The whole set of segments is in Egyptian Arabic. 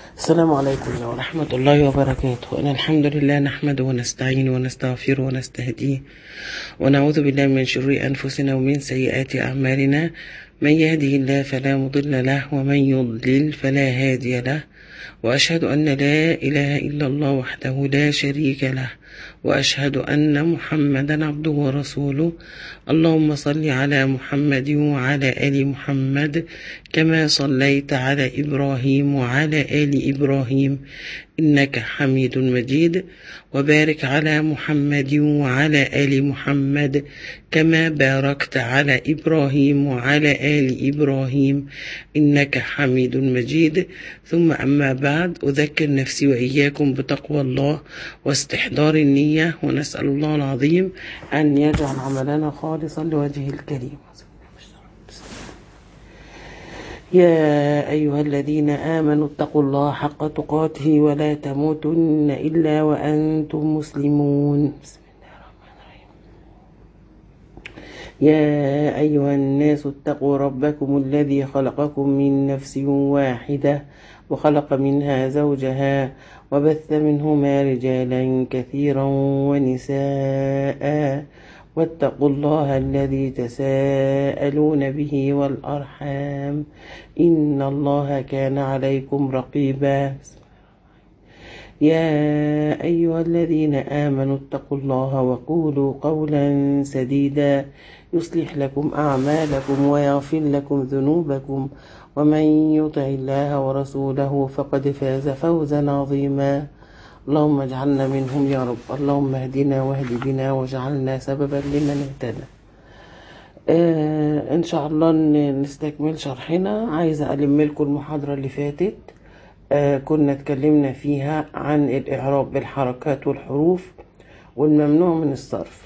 السلام عليكم ورحمة الله وبركاته أنا الحمد لله نحمده ونستعينه ونستغفره ونستهديه ونعوذ بالله من شرور أنفسنا ومن سيئات أعمالنا من يهده الله فلا مضل له ومن يضلل فلا هادي له وأشهد أن لا إله إلا الله وحده لا شريك له وأشهد أن محمدا عبده ورسوله اللهم صل على محمد وعلى آل محمد كما صليت على إبراهيم وعلى آل إبراهيم إنك حميد مجيد وبارك على محمد وعلى آل محمد كما باركت على إبراهيم وعلى آل إبراهيم إنك حميد مجيد ثم أما بعد أذكر نفسي وإياكم بتقوى الله واستحضار النية ونسأل الله العظيم أن يجعل عملنا خالصا لوجهه الكريم يا أيها الذين آمنوا اتقوا الله حق تقاته ولا تموتن إلا وأنتم مسلمون بسم الله الرحمن الرحيم يا أيها الناس اتقوا ربكم الذي خلقكم من نفس واحدة وخلق منها زوجها وبث منهما رجالا كثيرا ونساء واتقوا الله الذي تساءلون به والأرحام إن الله كان عليكم رقيبا يا أيها الذين آمنوا اتقوا الله وقولوا قولا سديدا يصلح لكم أعمالكم ويغفر لكم ذنوبكم ومن يطع الله ورسوله فقد فاز فوزا عظيما اللهم اجعلنا منهم يا رب اللهم اهدنا واهد بنا واجعلنا سببا لمن اهتدى آه ان شاء الله نستكمل شرحنا عايزه الم لكم المحاضره اللي فاتت آه كنا اتكلمنا فيها عن الاعراب بالحركات والحروف والممنوع من الصرف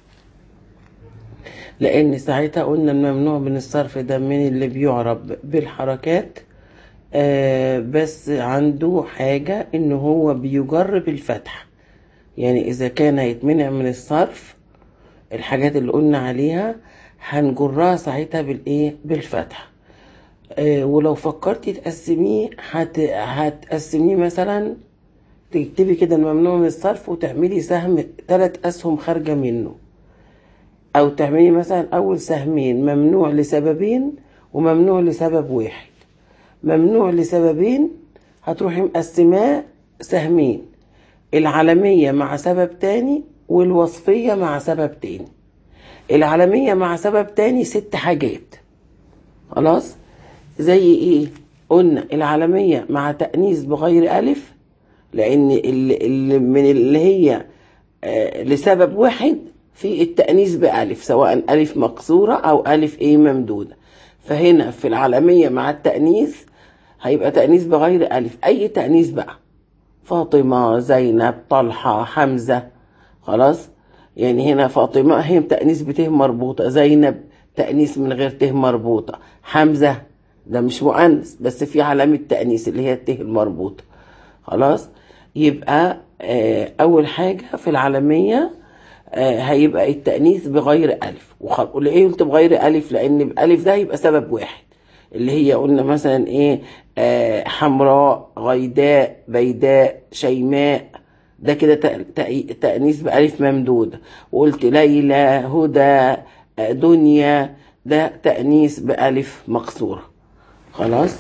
لان ساعتها قلنا الممنوع من الصرف ده من اللي بيعرب بالحركات آه بس عنده حاجة ان هو بيجر بالفتح يعني اذا كان هيتمنع من الصرف الحاجات اللي قلنا عليها هنجرها ساعتها بالايه بالفتح آه ولو فكرتي تقسميه هت... هتقسميه مثلا تكتبي كده الممنوع من الصرف وتعملي سهم ثلاث اسهم خارجة منه او تعملي مثلا اول سهمين ممنوع لسببين وممنوع لسبب واحد ممنوع لسببين هتروحي مقسماه سهمين العالمية مع سبب تاني والوصفية مع سبب تاني العالمية مع سبب تاني ست حاجات خلاص زي ايه قلنا العالمية مع تأنيث بغير ألف لأن اللي, اللي من اللي هي آه لسبب واحد في التأنيث بألف سواء ألف مقصورة أو ألف إيه ممدودة فهنا في العالمية مع التأنيث هيبقى تأنيث بغير ألف أي تأنيث بقى فاطمة زينب طلحة حمزة خلاص يعني هنا فاطمة هي تأنيث بته مربوطة زينب تأنيث من غير ته مربوطة حمزة ده مش مؤنث بس في علامة تأنيث اللي هي الته المربوطة خلاص يبقى آه أول حاجة في العالمية آه هيبقى التأنيث بغير ألف وليه قلت بغير ألف لأن بألف ده يبقى سبب واحد اللي هي قلنا مثلا إيه آه حمراء غيداء بيداء شيماء ده كده تأنيث بألف ممدودة وقلت ليلى هدى آه دنيا ده تأنيث بألف مقصورة خلاص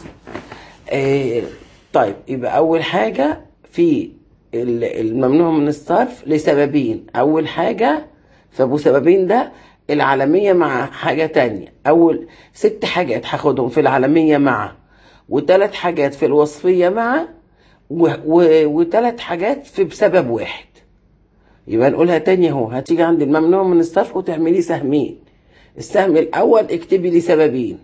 آه طيب يبقى أول حاجة في الممنوع من الصرف لسببين اول حاجة فابو سببين ده العالمية مع حاجة تانية اول ست حاجات هاخدهم في العالمية مع وثلاث حاجات في الوصفية مع وثلاث حاجات في بسبب واحد يبقى نقولها تاني اهو هتيجي عند الممنوع من الصرف وتعملي سهمين السهم الاول اكتبي لي سببين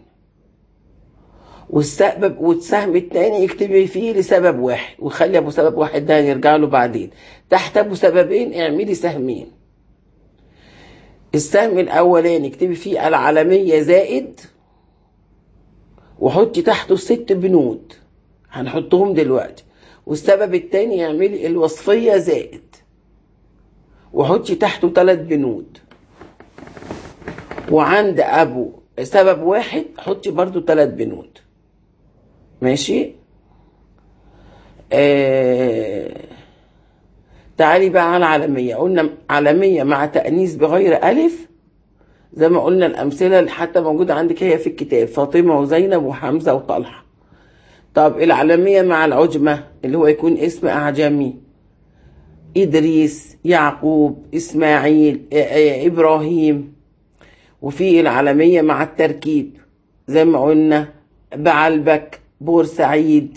والسبب والسهم التاني اكتبي فيه لسبب واحد وخلي ابو سبب واحد ده نرجع له بعدين تحت ابو سببين اعملي سهمين السهم الاولاني اكتبي فيه العالمية زائد وحطي تحته الست بنود هنحطهم دلوقتي والسبب التاني اعملي الوصفية زائد وحطي تحته ثلاث بنود وعند ابو سبب واحد حطي برضو ثلاث بنود ماشي آه تعالي بقى على العالمية قلنا عالمية مع تأنيث بغير ألف زي ما قلنا الأمثلة اللي حتى موجودة عندك هي في الكتاب فاطمة وزينب وحمزة وطلحة طب العالمية مع العجمة اللي هو يكون اسم أعجمي إدريس يعقوب إسماعيل آه، آه، إبراهيم وفي العالمية مع التركيب زي ما قلنا بعلبك بورسعيد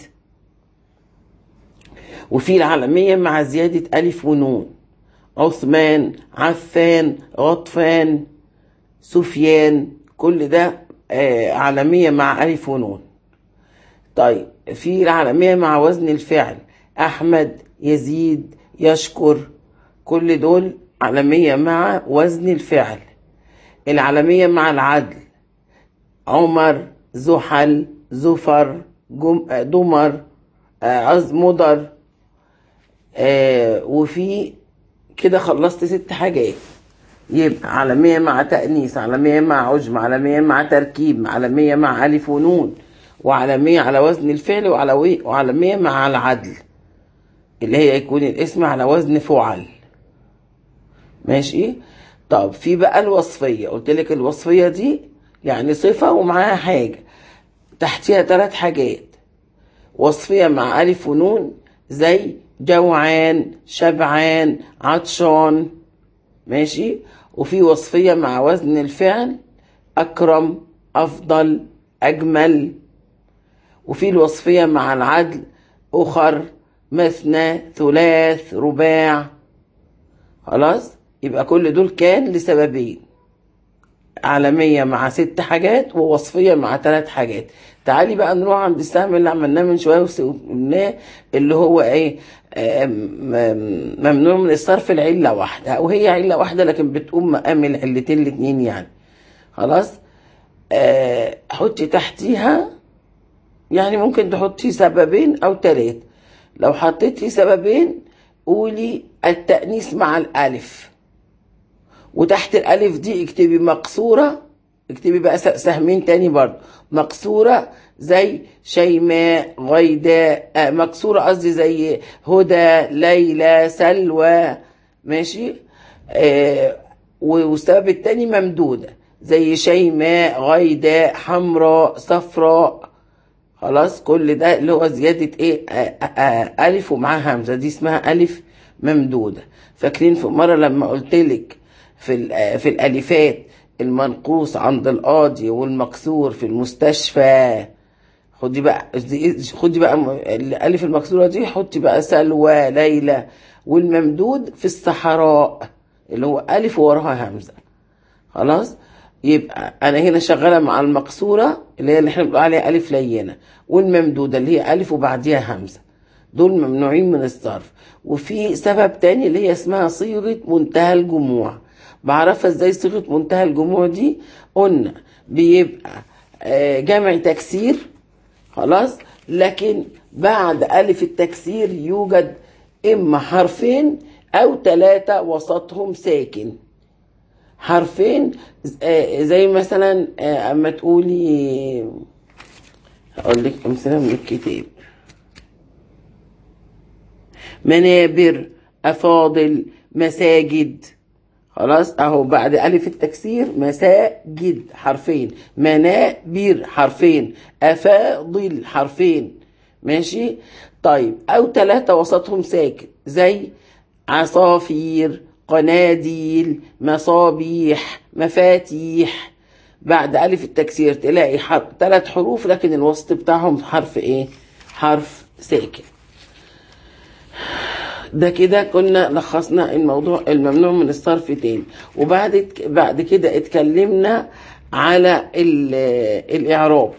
وفي العالمية مع زيادة ألف ونون عثمان عفان غطفان سفيان كل ده آه، عالمية مع ألف ونون طيب في العالمية مع وزن الفعل أحمد يزيد يشكر كل دول عالمية مع وزن الفعل العالمية مع العدل عمر زحل زفر جم... آه، دمر آه، قصد مضر آه، وفي كده خلصت ست حاجات يبقى عالمية مع تأنيث عالمية مع عجم عالمية مع تركيب عالمية مع ألف ونون وعالمية على وزن الفعل وعلى وعالمية مع العدل اللي هي يكون الاسم على وزن فعل ماشي طب في بقى الوصفية قلت لك الوصفية دي يعني صفة ومعاها حاجة تحتها ثلاث حاجات وصفية مع ألف ونون زي جوعان شبعان عطشان ماشي وفي وصفية مع وزن الفعل أكرم أفضل أجمل وفي الوصفية مع العدل أخر مثنى ثلاث رباع خلاص يبقى كل دول كان لسببين عالمية مع ست حاجات ووصفية مع ثلاث حاجات تعالي بقى نروح عند السهم اللي عملناه من شوية وقلناه اللي هو ايه آه، م- ممنوع من الصرف العلة واحدة او هي علة واحدة لكن بتقوم مقام العلتين الاتنين يعني خلاص آه، حطي تحتيها يعني ممكن تحطي سببين او ثلاثة لو حطيتي سببين قولي التأنيث مع الألف وتحت الألف دي اكتبي مقصورة اكتبي بقى س- سهمين تاني برضه مقصورة زي شيماء غيداء آه، مكسورة قصدي زي هدى ليلى سلوى ماشي آه والسبب التاني ممدودة زي شيماء غيداء حمراء صفراء خلاص كل ده اللي هو زيادة ايه آه آه آه ألف ومعاها همزة دي اسمها ألف ممدودة فاكرين في مرة لما قلت لك في ال- آه، في الألفات المنقوص عند القاضي والمكسور في المستشفى خدي بقى خدي بقى م- الألف المكسورة دي حطي بقى سلوى ليلى والممدود في الصحراء اللي هو ألف وراها همزة خلاص يبقى انا هنا شغاله مع المقصوره اللي هي اللي احنا بنقول عليها الف لينه والممدوده اللي هي الف وبعديها همزه دول ممنوعين من الصرف وفي سبب تاني اللي هي اسمها صيغه منتهى الجموع بعرفها ازاي صيغه منتهى الجموع دي قلنا بيبقى آه، جمع تكسير خلاص لكن بعد ألف التكسير يوجد إما حرفين أو ثلاثة وسطهم ساكن حرفين آه، زي مثلا آه، اما تقولي هقول لك امثله من الكتاب منابر افاضل مساجد خلاص اهو بعد الف التكسير مساجد حرفين منابر حرفين افاضل حرفين ماشي طيب او ثلاثة وسطهم ساكن زي عصافير قناديل مصابيح مفاتيح بعد ألف التكسير تلاقي حرف ثلاث حروف لكن الوسط بتاعهم حرف ايه حرف ساكن ده كده كنا لخصنا الموضوع الممنوع من الصرف تاني وبعد بعد كده اتكلمنا على ال- الإعراب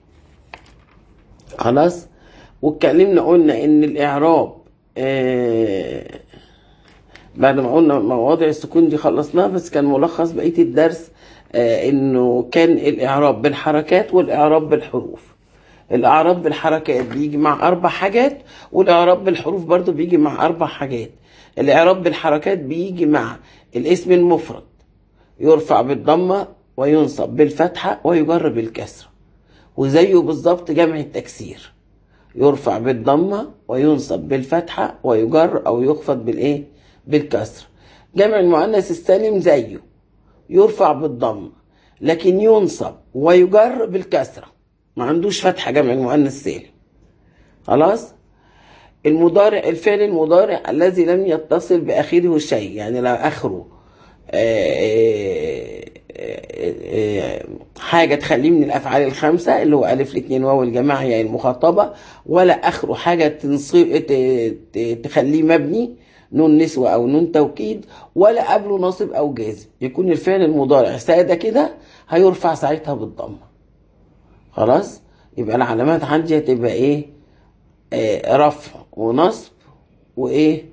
خلاص واتكلمنا قلنا ان الإعراب آه بعد ما قلنا مواضع السكون دي خلصناها بس كان ملخص بقية الدرس آه انه كان الاعراب بالحركات والاعراب بالحروف الاعراب بالحركات بيجي مع اربع حاجات والاعراب بالحروف برضو بيجي مع اربع حاجات الاعراب بالحركات بيجي مع الاسم المفرد يرفع بالضمة وينصب بالفتحة ويجر بالكسرة وزيه بالظبط جمع التكسير يرفع بالضمة وينصب بالفتحة ويجر أو يخفض بالإيه بالكسر جمع المؤنث السالم زيه يرفع بالضمة لكن ينصب ويجر بالكسرة ما عندوش فتحة جمع المؤنث السالم خلاص المضارع الفعل المضارع الذي لم يتصل بآخره شيء يعني لا آخره آه، آه، آه، حاجة تخليه من الأفعال الخمسة اللي هو ألف الاثنين واو الجماعة يعني المخاطبة ولا آخره حاجة تنصيب ت- ت- تخليه مبني نون نسوة أو نون توكيد ولا قبله ناصب أو جازم يكون الفعل المضارع سادة كده هيرفع ساعتها بالضمة خلاص يبقى العلامات عندي هتبقى إيه آه رفع ونصب وإيه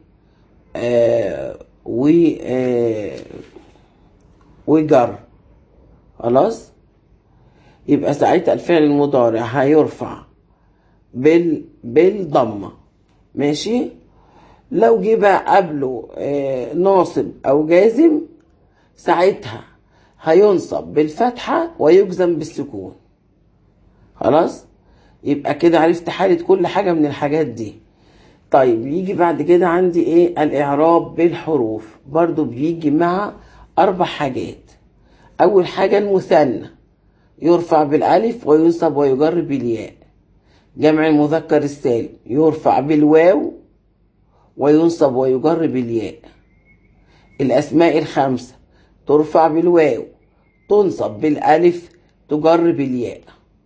آه و آه وجر خلاص يبقى ساعتها الفعل المضارع هيرفع بال بالضمه ماشي لو جه بقى قبله آه ناصب او جازم ساعتها هينصب بالفتحه ويجزم بالسكون خلاص يبقى كده عرفت حالة كل حاجة من الحاجات دي طيب يجي بعد كده عندي ايه الاعراب بالحروف برضو بيجي مع اربع حاجات اول حاجة المثنى يرفع بالالف وينصب ويجر بالياء جمع المذكر السالم يرفع بالواو وينصب ويجر بالياء الاسماء الخمسة ترفع بالواو تنصب بالالف تجر بالياء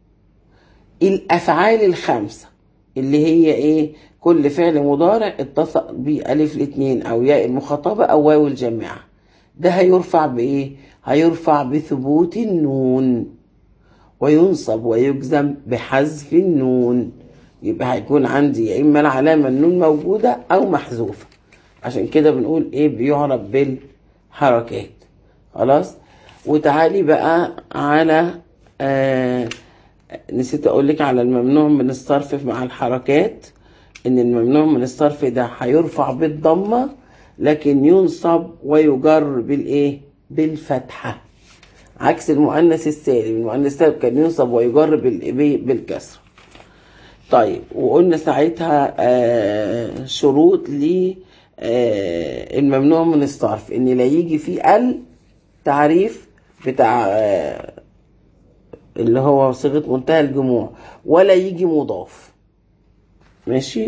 الافعال الخمسه اللي هي ايه كل فعل مضارع اتصل بألف الاثنين او ياء المخاطبه او واو الجماعه ده هيرفع بايه هيرفع بثبوت النون وينصب ويجزم بحذف النون يبقى هيكون عندي يا اما العلامه النون موجوده او محذوفه عشان كده بنقول ايه بيعرب بالحركات خلاص وتعالي بقى على آه نسيت اقول لك على الممنوع من الصرف مع الحركات ان الممنوع من الصرف ده هيرفع بالضمه لكن ينصب ويجر بالايه بالفتحه عكس المؤنث السالم المؤنث السالم كان ينصب ويجر بال- بالكسر طيب وقلنا ساعتها آه شروط ل آه الممنوع من الصرف ان لا يجي فيه ال تعريف بتاع آه اللي هو صيغه منتهى الجموع ولا يجي مضاف ماشي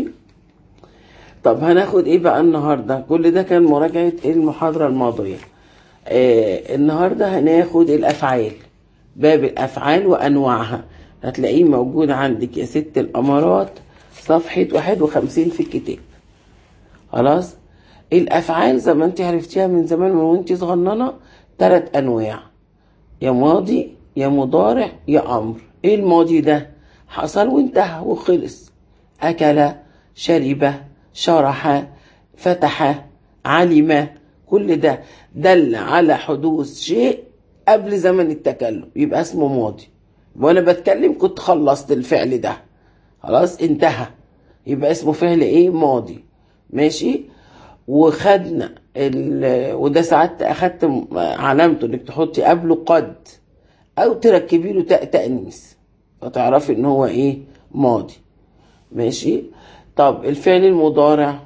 طب هناخد ايه بقى النهارده كل ده كان مراجعه المحاضره الماضيه آه النهارده هناخد الافعال باب الافعال وانواعها هتلاقيه موجود عندك يا ست الامارات صفحه 51 في الكتاب خلاص الافعال زي ما انت عرفتيها من زمان من وانت صغننه ثلاث انواع يا ماضي يا مضارع يا امر ايه الماضي ده حصل وانتهى وخلص اكل شرب شرح فتح علم كل ده دل على حدوث شيء قبل زمن التكلم يبقى اسمه ماضي وانا بتكلم كنت خلصت الفعل ده خلاص انتهى يبقى اسمه فعل ايه ماضي ماشي وخدنا ال... وده ساعات اخدت علامته انك تحطي قبله قد او تركبي له تاء تانيث فتعرفي ان هو ايه ماضي ماشي طب الفعل المضارع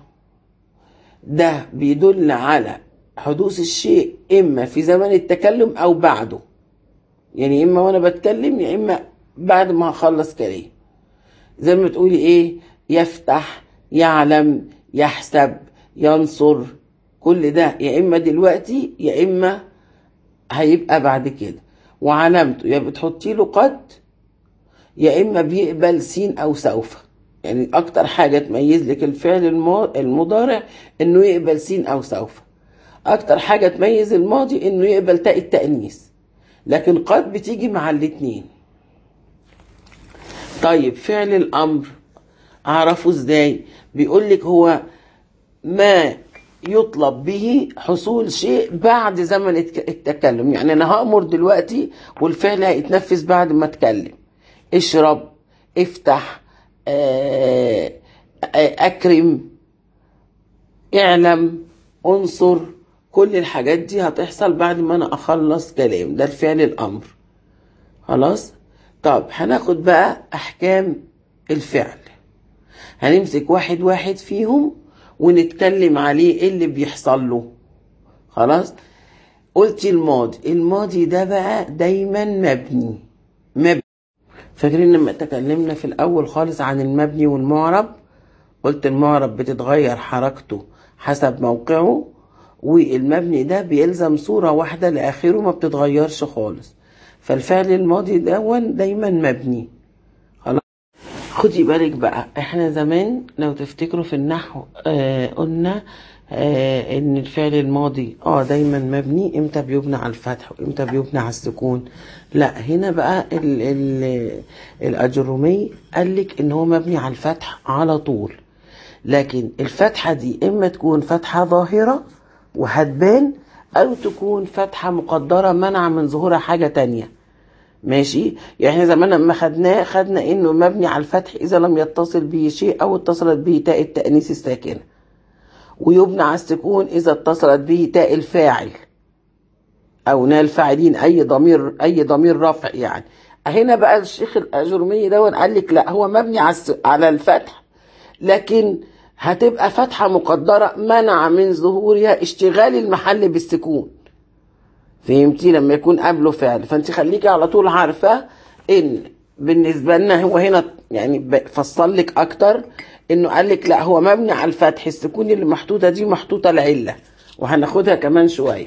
ده بيدل على حدوث الشيء اما في زمن التكلم او بعده يعني اما وانا بتكلم يا اما بعد ما هخلص كلام زي ما تقولي ايه يفتح يعلم يحسب ينصر كل ده يا اما دلوقتي يا اما هيبقى بعد كده وعلامته يا بتحطي له قد يا اما بيقبل سين او سوف يعني اكتر حاجه تميز لك الفعل المضارع انه يقبل سين او سوف اكتر حاجه تميز الماضي انه يقبل تاء التانيث لكن قد بتيجي مع الاتنين طيب فعل الامر اعرفه ازاي بيقول لك هو ما يطلب به حصول شيء بعد زمن التكلم يعني انا هامر دلوقتي والفعل هيتنفذ بعد ما اتكلم اشرب افتح اكرم اعلم انصر كل الحاجات دي هتحصل بعد ما انا اخلص كلام ده الفعل الامر خلاص طب هناخد بقى احكام الفعل هنمسك واحد واحد فيهم ونتكلم عليه ايه اللي بيحصل له خلاص قلت الماضي الماضي ده بقى دايما مبني مبني فاكرين لما تكلمنا في الاول خالص عن المبني والمعرب قلت المعرب بتتغير حركته حسب موقعه والمبني ده بيلزم صورة واحدة لآخره ما بتتغيرش خالص فالفعل الماضي دون دايما مبني خلاص خدي بالك بقى احنا زمان لو تفتكروا في النحو آه قلنا آه ان الفعل الماضي اه دايما مبني امتى بيبنى على الفتح وامتى بيبنى على السكون لا هنا بقى ال ال الاجرومي قال لك ان هو مبني على الفتح على طول لكن الفتحة دي اما تكون فتحة ظاهرة وهتبان او تكون فتحة مقدرة منع من ظهورها حاجة تانية ماشي يعني احنا زمان لما خدناه خدنا انه مبني على الفتح اذا لم يتصل به شيء او اتصلت به تاء التأنيث الساكنة ويبنى على السكون اذا اتصلت به تاء الفاعل او نال فاعلين اي ضمير اي ضمير رفع يعني هنا بقى الشيخ الاجرمي دون قال لك لا هو مبني على على الفتح لكن هتبقى فتحة مقدرة منع من ظهورها اشتغال المحل بالسكون فهمتي لما يكون قبله فعل فانت خليكي على طول عارفة ان بالنسبة لنا هو هنا يعني فصل لك اكتر انه قال لك لا هو مبني على الفتح السكون اللي محطوطة دي محطوطة العلة وهناخدها كمان شوية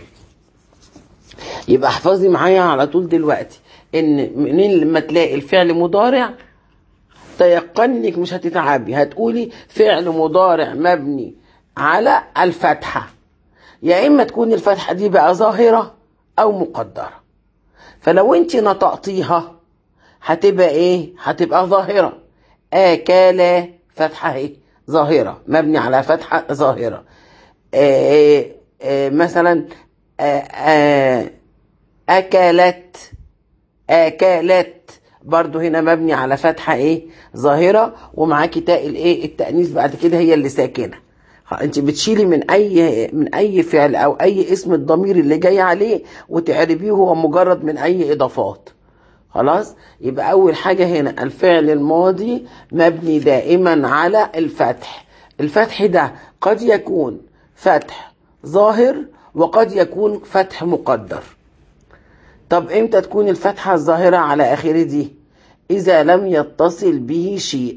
يبقى احفظي معايا على طول دلوقتي ان منين لما تلاقي الفعل مضارع تيقني انك مش هتتعبي هتقولي فعل مضارع مبني على الفتحة يا اما تكون الفتحة دي بقى ظاهرة او مقدرة فلو انت نطقتيها هتبقى ايه هتبقى ظاهرة اكل فتحة ايه ظاهرة مبني على فتحة ظاهرة آآ آآ مثلا آآ اكلت اكلت برضو هنا مبني على فتحة ايه ظاهرة ومعاكي تاء الايه التأنيث بعد كده هي اللي ساكنة انت بتشيلي من اي من اي فعل او اي اسم الضمير اللي جاي عليه وتعربيه هو مجرد من اي اضافات خلاص يبقى اول حاجة هنا الفعل الماضي مبني دائما على الفتح الفتح ده قد يكون فتح ظاهر وقد يكون فتح مقدر طب امتى تكون الفتحة الظاهرة على آخره دي إذا لم يتصل به شيء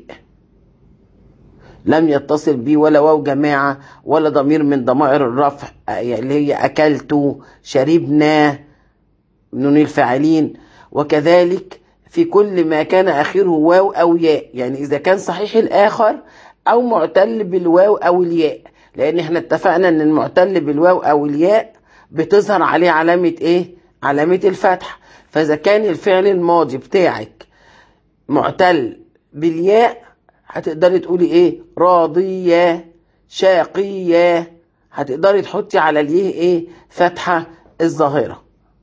لم يتصل به ولا واو جماعة ولا ضمير من ضمائر الرفع اللي هي أكلت شربنا نون الفاعلين وكذلك في كل ما كان آخره واو أو ياء يعني إذا كان صحيح الآخر أو معتل بالواو أو الياء لأن احنا اتفقنا أن المعتل بالواو أو الياء بتظهر عليه علامة إيه؟ علامة الفتح فإذا كان الفعل الماضي بتاعك معتل بالياء هتقدري تقولي ايه راضية شاقية هتقدري تحطي على اليه ايه فتحة الظاهرة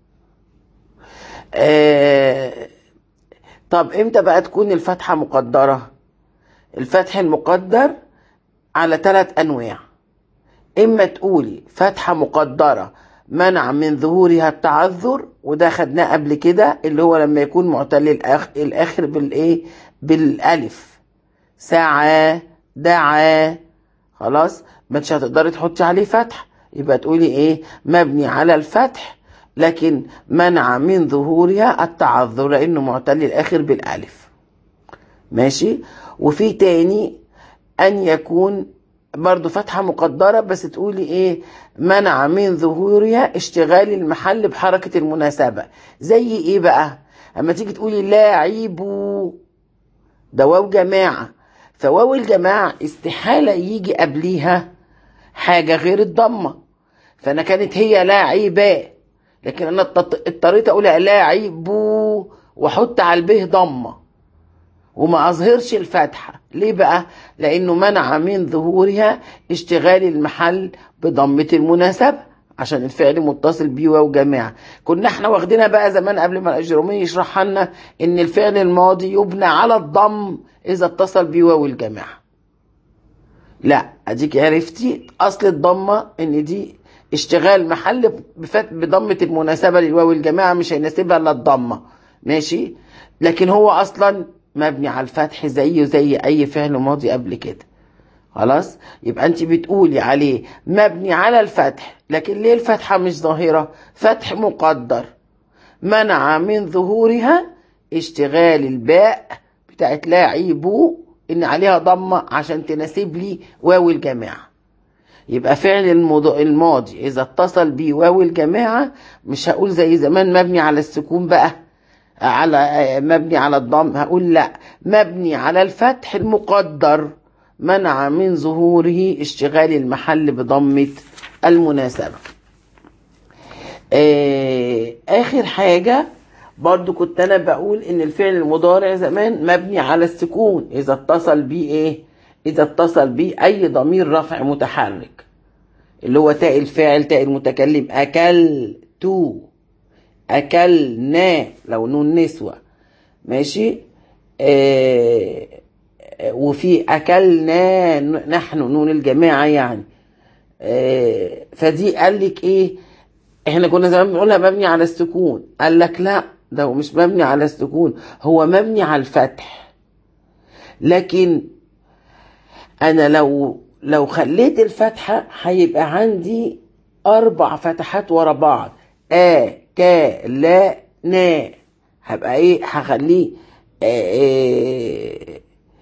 آه طب امتى بقى تكون الفتحة مقدرة الفتح المقدر على ثلاث انواع اما تقولي فتحة مقدرة منع من ظهورها التعذر وده خدناه قبل كده اللي هو لما يكون معتل الآخر, الآخر بالإيه بالألف سعى دعا خلاص مش هتقدري تحطي عليه فتح يبقى تقولي إيه مبني على الفتح لكن منع من ظهورها التعذر لأنه معتل الآخر بالألف ماشي وفي تاني أن يكون برضو فتحة مقدرة بس تقولي ايه منع من ظهورها اشتغال المحل بحركة المناسبة زي ايه بقى اما تيجي تقولي لاعب ده واو جماعة فواو الجماعة استحالة يجي قبليها حاجة غير الضمة فانا كانت هي لاعبة لكن انا اضطريت اقول لاعب واحط على البه ضمه وما أظهرش الفتحة ليه بقى؟ لأنه منع من ظهورها اشتغال المحل بضمة المناسبة عشان الفعل متصل بيه واو جماعة كنا احنا واخدينها بقى زمان قبل ما الأجرومي يشرحها لنا إن الفعل الماضي يبنى على الضم إذا اتصل بيه واو الجماعة لا أديك عرفتي أصل الضمة إن دي اشتغال محل بضمة المناسبة للواو الجماعة مش هيناسبها إلا الضمة ماشي لكن هو أصلا مبني على الفتح زيه زي اي فعل ماضي قبل كده خلاص يبقى انت بتقولي عليه مبني على الفتح لكن ليه الفتحة مش ظاهرة فتح مقدر منع من ظهورها اشتغال الباء بتاعت لاعبوا ان عليها ضمة عشان تناسب لي واو الجماعة يبقى فعل المض- الماضي اذا اتصل بيه واو الجماعة مش هقول زي زمان مبني على السكون بقى على آه، مبني على الضم هقول لا مبني على الفتح المقدر منع من ظهوره اشتغال المحل بضمة المناسبة آه، اخر حاجة برضو كنت انا بقول ان الفعل المضارع زمان مبني على السكون اذا اتصل بيه ايه اذا اتصل بيه اي ضمير رفع متحرك اللي هو تاء الفاعل تاء المتكلم اكلت اكلنا لو نون نسوة ماشي آه آه، وفي اكلنا نحن نون الجماعة يعني آه، فدي قال لك ايه احنا كنا زمان بنقولها مبني على السكون قال لك لا ده هو مش مبني على السكون هو مبني على الفتح لكن انا لو لو خليت الفتحة هيبقى عندي اربع فتحات ورا بعض ا ك لا نا هبقى ايه هخليه آه، آه،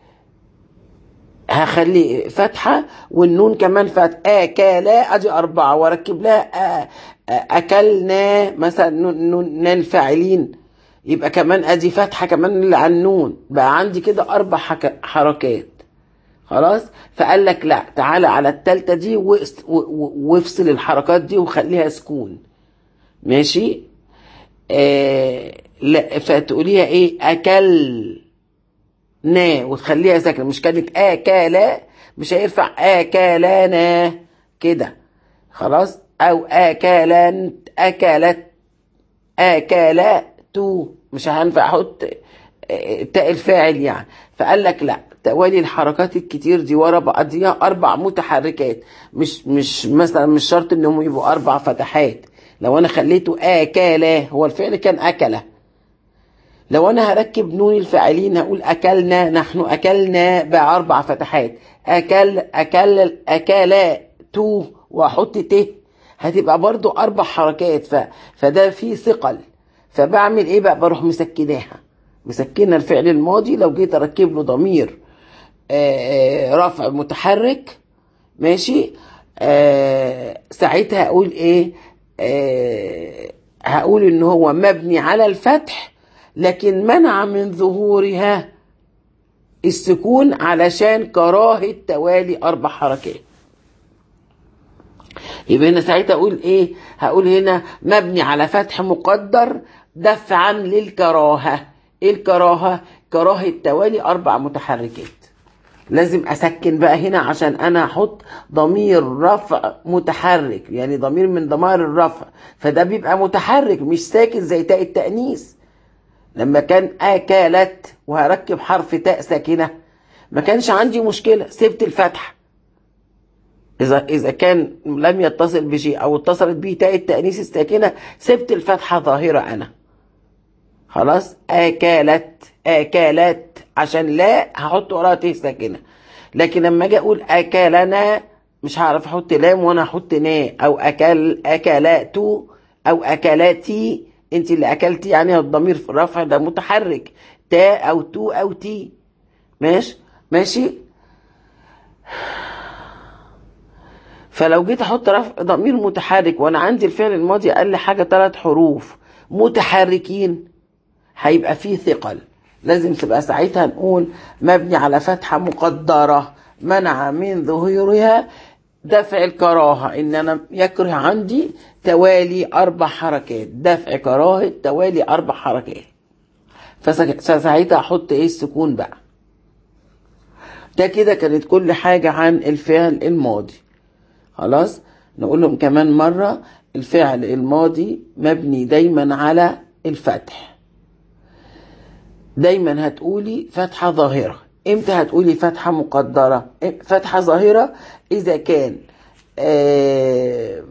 هخلي فتحة والنون كمان فتح أكلا أدي أربعة وأركب لها آ- آ- أكلنا مثلا نون نون نون الفاعلين يبقى كمان أدي فتحة كمان اللي على النون بقى عندي كده أربع حك- حركات خلاص فقال لك لا تعالى على التالتة دي واس- و- و- وافصل الحركات دي وخليها سكون ماشي آه لا فتقوليها ايه أكل نا وتخليها ساكنه مش كانت اكلا مش هيرفع اكلانا كده خلاص او اكلان اكلت اكلت مش هينفع احط آه، تاء الفاعل يعني فقال لك لا توالي الحركات الكتير دي ورا بعضيها اربع متحركات مش مش مثلا مش شرط انهم يبقوا اربع فتحات لو انا خليته اكلا هو الفعل كان اكله لو انا هركب نون الفاعلين هقول اكلنا نحن اكلنا بقى اربع فتحات اكل اكل اكلا تو واحط ت هتبقى برضو اربع حركات ف... فده فيه ثقل فبعمل ايه بقى بروح مسكناها مسكنه الفعل الماضي لو جيت اركب له ضمير آه، آه، رفع متحرك ماشي آه ساعتها اقول ايه آه هقول ان هو مبني على الفتح لكن منع من ظهورها السكون علشان كراهة توالي اربع حركات يبقى هنا ساعتها اقول ايه هقول هنا مبني على فتح مقدر دفعا للكراهة ايه الكراهة كراهة توالي اربع متحركات لازم اسكن بقى هنا عشان انا احط ضمير رفع متحرك يعني ضمير من ضمائر الرفع فده بيبقى متحرك مش ساكن زي تاء التأنيث لما كان اكلت وهركب حرف تاء ساكنه ما كانش عندي مشكله سبت الفتحه اذا اذا كان لم يتصل بشيء او اتصلت به تاء التأنيث الساكنه سبت الفتحه ظاهره انا خلاص اكلت اكلت عشان لا هحط وراها ت ساكنه لكن لما اجي اقول اكلنا مش هعرف احط لام وانا احط نا او اكل اكلات او اكلاتي انت اللي اكلتي يعني الضمير في الرفع ده متحرك تا او تو او تي ماشي ماشي فلو جيت احط رفع ضمير متحرك وانا عندي الفعل الماضي اقل حاجه ثلاث حروف متحركين هيبقى فيه ثقل لازم تبقى ساعتها نقول مبني على فتحه مقدره منع من ظهورها دفع الكراهه ان انا يكره عندي توالي اربع حركات دفع كراهه توالي اربع حركات فساعتها احط ايه السكون بقى ده كده كانت كل حاجه عن الفعل الماضي خلاص نقول لهم كمان مرة الفعل الماضي مبني دايما على الفتح دايما هتقولي فتحة ظاهرة امتى هتقولي فتحة مقدرة فتحة ظاهرة اذا كان آه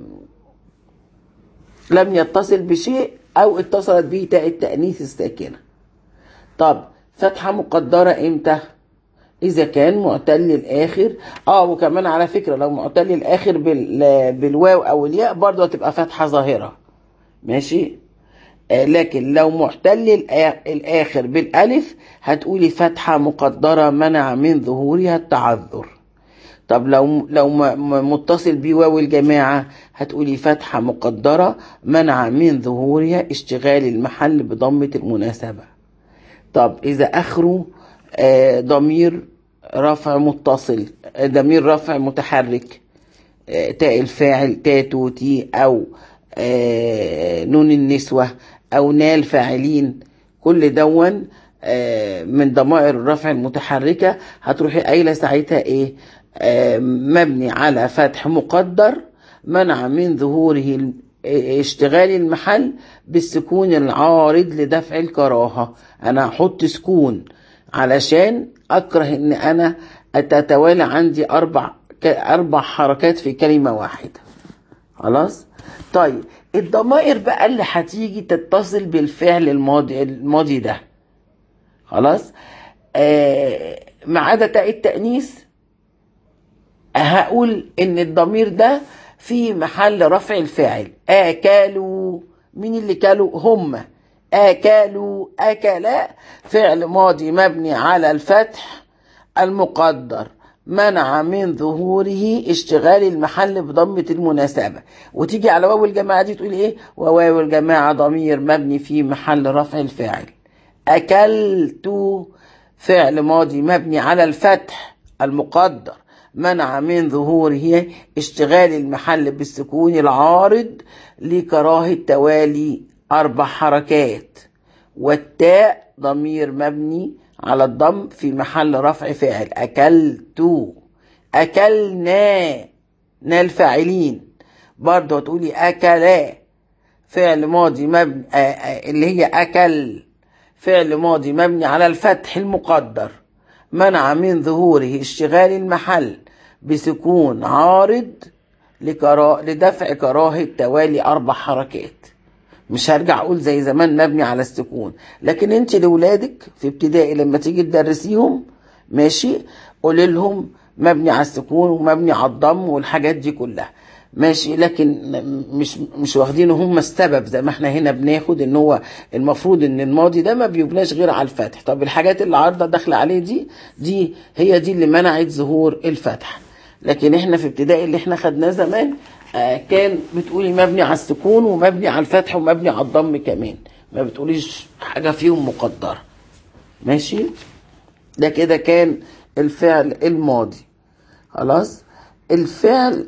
لم يتصل بشيء او اتصلت به تاء التأنيث الساكنة طب فتحة مقدرة امتى اذا كان معتل الاخر اه وكمان على فكرة لو معتل الاخر بال... بالواو او الياء برضه هتبقى فتحة ظاهرة ماشي آه لكن لو معتل الآ- الاخر بالالف هتقولي فتحة مقدرة منع من ظهورها التعذر طب لو لو م- م- متصل بواو الجماعة هتقولي فتحة مقدرة منع من ظهورها اشتغال المحل بضمة المناسبة طب إذا آخره آه، ضمير رفع متصل آه، ضمير رفع متحرك آه، تاء الفاعل تاء تو تي أو آه، نون النسوة أو نال فاعلين كل دون آه، من ضمائر الرفع المتحركة هتروحي قايلة ساعتها إيه آه، مبني على فتح مقدر منع من ظهوره ال- اشتغال المحل بالسكون العارض لدفع الكراهة أنا هحط سكون علشان أكره إن أنا تتوالى عندي أربع ك- أربع حركات في كلمة واحدة خلاص طيب الضمائر بقى اللي هتيجي تتصل بالفعل الماضي الماضي ده خلاص آه ما عدا تاء التأنيث هقول ان الضمير ده في محل رفع الفاعل اكلوا مين اللي كلوا هم اكلوا اكلا فعل ماضي مبني على الفتح المقدر منع من ظهوره اشتغال المحل بضمة المناسبة وتيجي على واو الجماعة دي تقول ايه وواو الجماعة ضمير مبني في محل رفع الفاعل أكلت فعل ماضي مبني على الفتح المقدر منع من ظهوره اشتغال المحل بالسكون العارض لكراهة توالي أربع حركات والتاء ضمير مبني على الضم في محل رفع فاعل أكلت أكلنا نا الفاعلين برضه هتقولي أكلا فعل ماضي مبني آه، آه، اللي هي أكل فعل ماضي مبني على الفتح المقدر منع من ظهوره اشتغال المحل بسكون عارض لكرا... لدفع كراهة توالي أربع حركات مش هرجع أقول زي زمان مبني على السكون لكن أنت لولادك في ابتدائي لما تيجي تدرسيهم ماشي قولي لهم مبني على السكون ومبني على الضم والحاجات دي كلها ماشي لكن م- مش مش واخدين هم السبب زي ما احنا هنا بناخد ان هو المفروض ان الماضي ده ما بيبناش غير على الفتح طب الحاجات اللي عارضه داخله عليه دي دي هي دي اللي منعت ظهور الفتح لكن احنا في ابتدائي اللي احنا خدناه زمان آه كان بتقولي مبني على السكون ومبني على الفتح ومبني على الضم كمان ما بتقوليش حاجه فيهم مقدره ماشي ده كده كان الفعل الماضي خلاص الفعل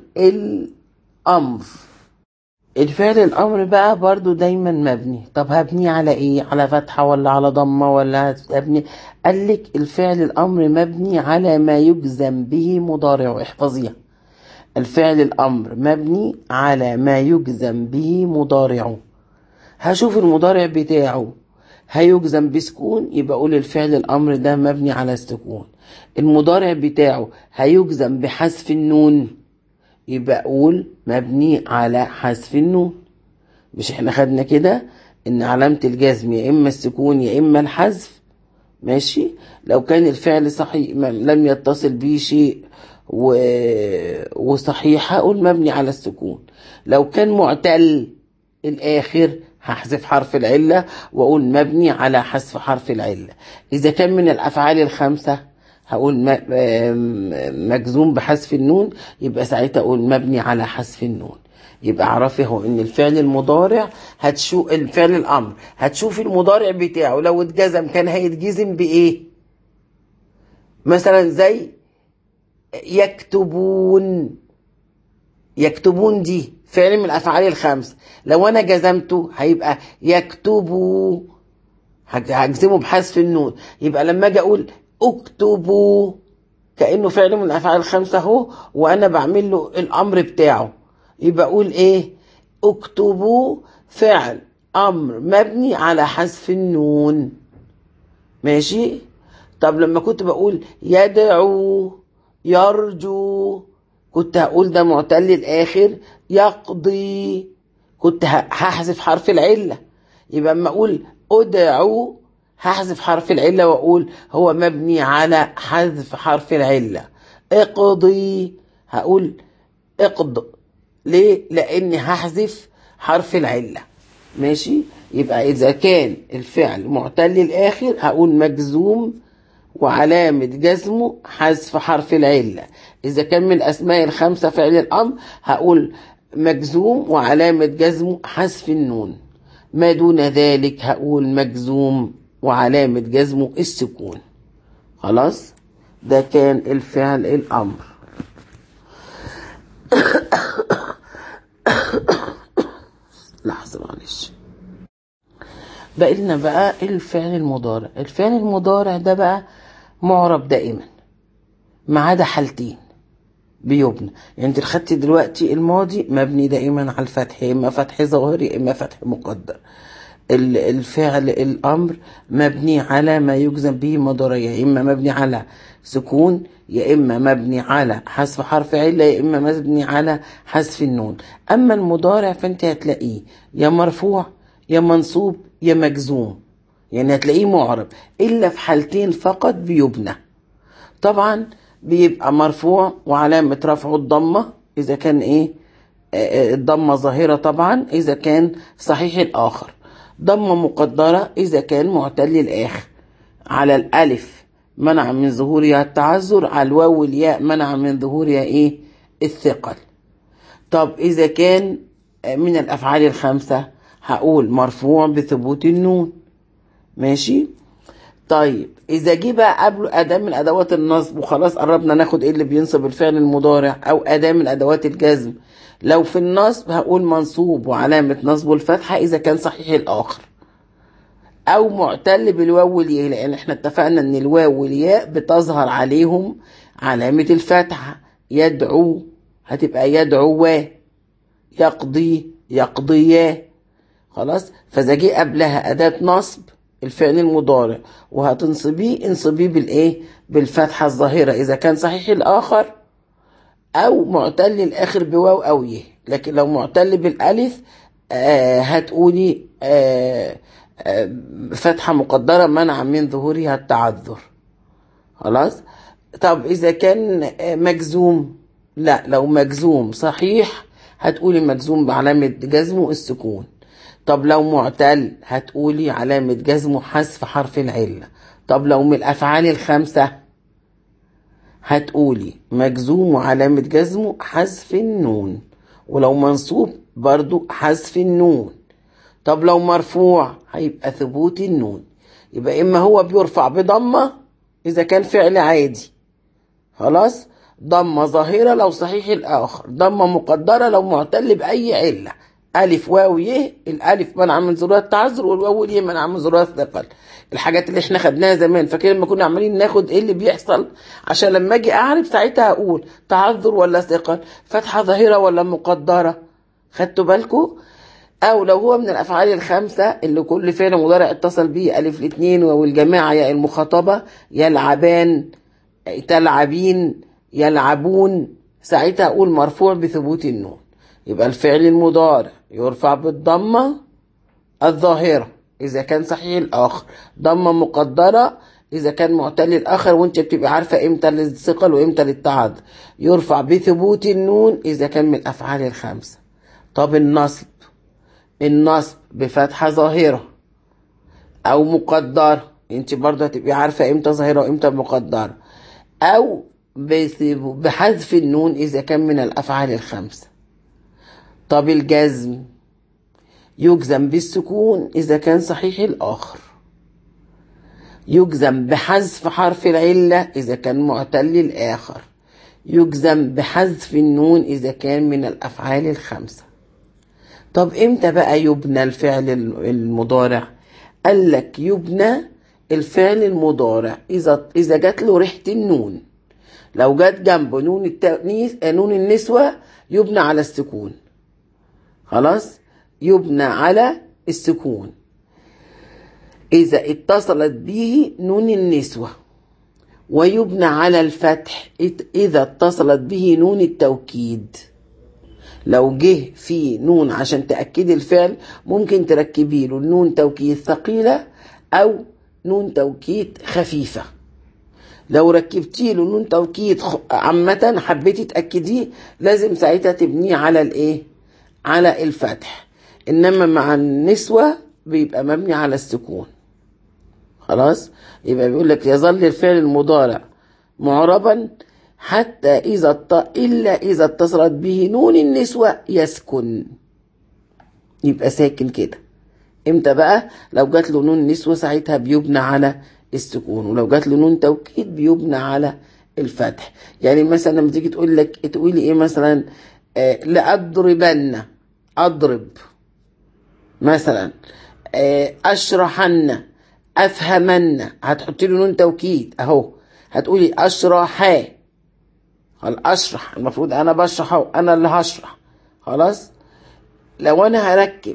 الأمر الفعل الأمر بقى برضو دايما مبني طب هبني على ايه على فتحة ولا على ضمة ولا هبني قال لك الفعل الأمر مبني على ما يجزم به مضارعه احفظيها الفعل الأمر مبني على ما يجزم به مضارعه هشوف المضارع بتاعه هيجزم بسكون يبقى اقول الفعل الامر ده مبني على السكون المضارع بتاعه هيجزم بحذف النون يبقى اقول مبني على حذف النون مش احنا خدنا كده ان علامة الجزم يا اما السكون يا اما الحذف ماشي لو كان الفعل صحيح ما- لم يتصل به شيء و... وصحيح هقول مبني على السكون لو كان معتل الآخر هحذف حرف العلة وأقول مبني على حذف حرف العلة إذا كان من الأفعال الخمسة هقول م- م- مجزوم بحذف النون يبقى ساعتها أقول مبني على حذف النون يبقى اعرفي هو ان الفعل المضارع هتشوف الفعل الامر هتشوف المضارع بتاعه لو اتجزم كان هيتجزم بايه مثلا زي يكتبون يكتبون دي فعل من الافعال الخمس لو انا جزمته هيبقى يكتبوا هج- هجزمه بحذف النون يبقى لما اجي اقول اكتبوا كانه فعل من الافعال الخمسه اهو وانا بعمل له الامر بتاعه يبقى اقول ايه اكتبوا فعل امر مبني على حذف النون ماشي طب لما كنت بقول يدعو يرجو كنت هقول ده معتل الاخر يقضي كنت ه- هحذف حرف العله يبقى اما اقول ادعو هحذف حرف العلة وأقول هو مبني على حذف حرف العلة اقضي هقول اقض ليه لأني هحذف حرف العلة ماشي يبقى إذا كان الفعل معتل الآخر هقول مجزوم وعلامة جزمه حذف حرف العلة إذا كان من الأسماء الخمسة فعل الأمر هقول مجزوم وعلامة جزمه حذف النون ما دون ذلك هقول مجزوم وعلامة جزمه السكون خلاص ده كان الفعل الأمر لحظة معلش بقى لنا بقى الفعل المضارع الفعل المضارع ده بقى معرب دائما ما عدا حالتين بيبنى يعني انت خدتي دلوقتي الماضي مبني دائما على الفتح يا اما فتح ظاهري يا اما فتح مقدر الفعل الامر مبني على ما يجزم به مضارع يا اما مبني على سكون يا اما مبني على حذف حرف عله يا اما مبني على حذف النون اما المضارع فانت هتلاقيه يا مرفوع يا منصوب يا مجزوم يعني هتلاقيه معرب الا في حالتين فقط بيبنى طبعا بيبقى مرفوع وعلامة رفعه الضمة إذا كان إيه الضمة ظاهرة طبعا إذا كان صحيح الآخر ضمة مقدرة إذا كان معتل الآخر على الألف منع من ظهورها التعذر على الواو والياء منع من ظهورها إيه الثقل طب إذا كان من الأفعال الخمسة هقول مرفوع بثبوت النون ماشي طيب اذا جه بقى قبله اداه من ادوات النصب وخلاص قربنا ناخد ايه اللي بينصب الفعل المضارع او اداه من ادوات الجزم لو في النصب هقول منصوب وعلامه نصبه الفتحه اذا كان صحيح الاخر او معتل بالواو والياء لان احنا اتفقنا ان الواو والياء بتظهر عليهم علامه الفتحه يدعو هتبقى يدعو يقضي يقضيا خلاص فاذا جه قبلها اداه نصب الفعل المضارع وهتنصبيه انصبيه بالايه بالفتحه الظاهره اذا كان صحيح الاخر او معتل الاخر بواو او يه لكن لو معتل بالالف آه هتقولي آه آه فتحه مقدره منع من ظهورها التعذر خلاص طب اذا كان مجزوم لا لو مجزوم صحيح هتقولي مجزوم بعلامه جزمه السكون طب لو معتل هتقولي علامة جزمه حذف حرف العلة طب لو من الأفعال الخمسة هتقولي مجزوم وعلامة جزمه حذف النون ولو منصوب برضو حذف النون طب لو مرفوع هيبقى ثبوت النون يبقى إما هو بيرفع بضمة إذا كان فعل عادي خلاص ضمة ظاهرة لو صحيح الآخر ضمة مقدرة لو معتل بأي علة ألف واو ي الألف منع من ظهورها التعذر والواو ي منع من ظهورها الثقل الحاجات اللي احنا خدناها زمان فاكر لما كنا عمالين ناخد ايه اللي بيحصل عشان لما اجي اعرف ساعتها اقول تعذر ولا ثقل فتحه ظاهره ولا مقدره خدتوا بالكم او لو هو من الافعال الخمسه اللي كل فعل مضارع اتصل به الف الاثنين والجماعه يا المخاطبه يلعبان تلعبين يلعبون ساعتها اقول مرفوع بثبوت النون يبقى الفعل المضارع يرفع بالضمة الظاهرة إذا كان صحيح الآخر ضمة مقدرة إذا كان معتل الآخر وأنت بتبقى عارفة إمتى للثقل وإمتى للتعذر يرفع بثبوت النون إذا كان من الأفعال الخمسة طب النصب النصب بفتحة ظاهرة أو مقدرة أنت برضه هتبقي عارفة إمتى ظاهرة وإمتى مقدرة أو بحذف النون إذا كان من الأفعال الخمسة طب الجزم يجزم بالسكون إذا كان صحيح الآخر يجزم بحذف حرف العلة إذا كان معتل الآخر يجزم بحذف النون إذا كان من الأفعال الخمسة طب إمتى بقى يبنى الفعل المضارع قال لك يبنى الفعل المضارع إذا إذا جات له ريحة النون لو جت جنبه نون التأنيث نون النسوة يبنى على السكون خلاص يبنى على السكون إذا اتصلت به نون النسوة ويبنى على الفتح إذا اتصلت به نون التوكيد لو جه في نون عشان تأكدي الفعل ممكن تركبي له النون توكيد ثقيلة أو نون توكيد خفيفة لو ركبتي له نون توكيد خ- عامة حبيتي تأكديه لازم ساعتها تبنيه على الايه على الفتح انما مع النسوة بيبقى مبني على السكون خلاص يبقى بيقول لك يظل الفعل المضارع معربا حتى إذا اط... إلا إذا اتصلت به نون النسوة يسكن يبقى ساكن كده امتى بقى لو جات له نون نسوة ساعتها بيبنى على السكون ولو جات له نون توكيد بيبنى على الفتح يعني مثلا لما تيجي تقول لك تقولي ايه مثلا آه لأضربن أضرب مثلا آه أشرحن أفهمن هتحطي له نون توكيد أهو هتقولي أشرحا قال أشرح المفروض أنا بشرح أهو أنا اللي هشرح خلاص لو أنا هركب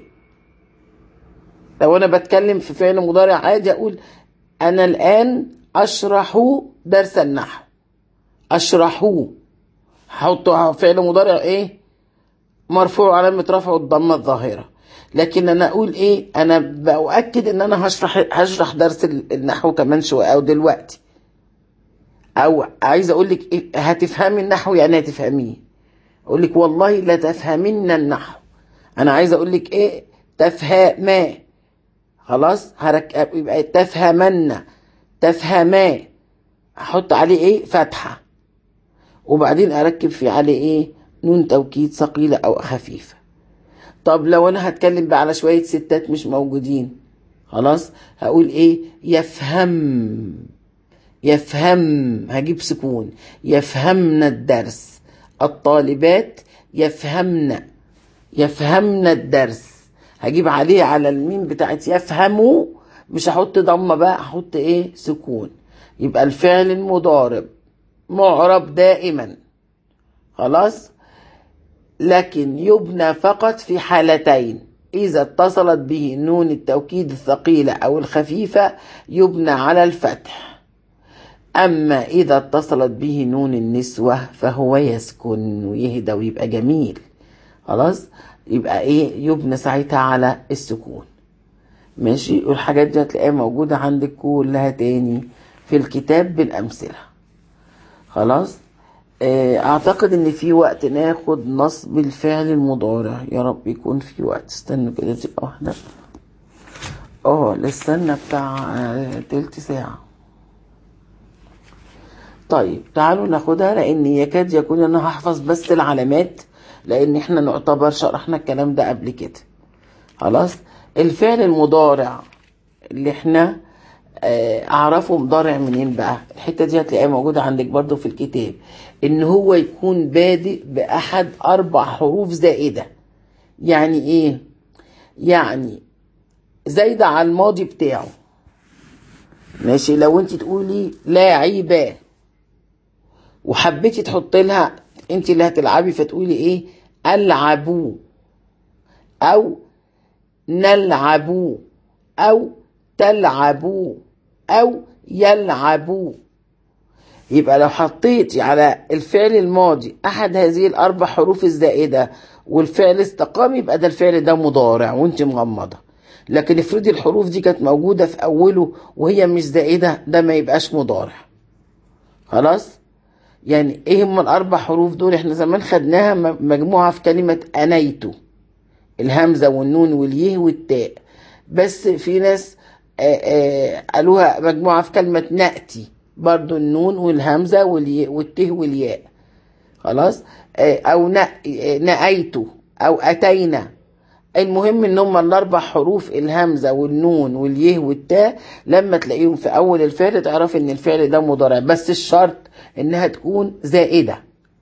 لو أنا بتكلم في فعل مضارع عادي أقول أنا الآن أشرح درس النحو أشرحه هحط فعل مضارع إيه مرفوع علامة رفعه الضمة الظاهرة لكن أنا أقول إيه أنا بأؤكد إن أنا هشرح هشرح درس النحو كمان شوية أو دلوقتي أو عايز أقول لك إيه هتفهمي النحو يعني هتفهميه أقول لك والله لا تفهمين النحو أنا عايز أقول لك إيه تفهما خلاص هرك يبقى تفهمن تفهما احط عليه ايه فتحه وبعدين اركب في عليه ايه نون توكيد ثقيله او خفيفه طب لو انا هتكلم بقى على شويه ستات مش موجودين خلاص هقول ايه يفهم يفهم هجيب سكون يفهمن الدرس الطالبات يفهمن يفهمن الدرس هجيب عليه على الميم بتاعت يفهموا مش هحط ضمه بقى هحط ايه سكون يبقى الفعل المضارب معرب دائما خلاص لكن يبنى فقط في حالتين إذا اتصلت به نون التوكيد الثقيلة أو الخفيفة يبنى على الفتح أما إذا اتصلت به نون النسوة فهو يسكن ويهدى ويبقى جميل خلاص يبقى إيه يبنى ساعتها على السكون ماشي والحاجات دي هتلاقيها موجودة عندك كلها تاني في الكتاب بالأمثلة خلاص اعتقد ان في وقت ناخد نصب الفعل المضارع يا رب يكون في وقت استنوا كده تبقى واحدة اه لسه بتاع تلت ساعة طيب تعالوا ناخدها لان يكاد يكون انا هحفظ بس العلامات لان احنا نعتبر شرحنا الكلام ده قبل كده خلاص الفعل المضارع اللي احنا اعرفه مضارع منين بقى الحته دي هتلاقيها موجوده عندك برضو في الكتاب ان هو يكون بادئ باحد اربع حروف زائده يعني ايه يعني زايده على الماضي بتاعه ماشي لو انت تقولي لاعبا وحبيتي تحط لها انت اللي هتلعبي فتقولي ايه العبوا او نلعبوا او تلعبوا او يلعبوا يبقى لو حطيتي على الفعل الماضي احد هذه الاربع حروف الزائده والفعل استقام يبقى ده الفعل ده مضارع وانت مغمضه لكن افرضي الحروف دي كانت موجوده في اوله وهي مش زائده ده ما يبقاش مضارع خلاص يعني ايه هم الاربع حروف دول احنا زمان خدناها مجموعه في كلمه انيتو الهمزه والنون واليه والتاء بس في ناس آآ آآ قالوها مجموعة في كلمة نأتي برضو النون والهمزة والته والياء خلاص أو نأيت أو أتينا المهم ان هم الاربع حروف الهمزة والنون واليه والتاء لما تلاقيهم في اول الفعل تعرف ان الفعل ده مضارع بس الشرط انها تكون زائدة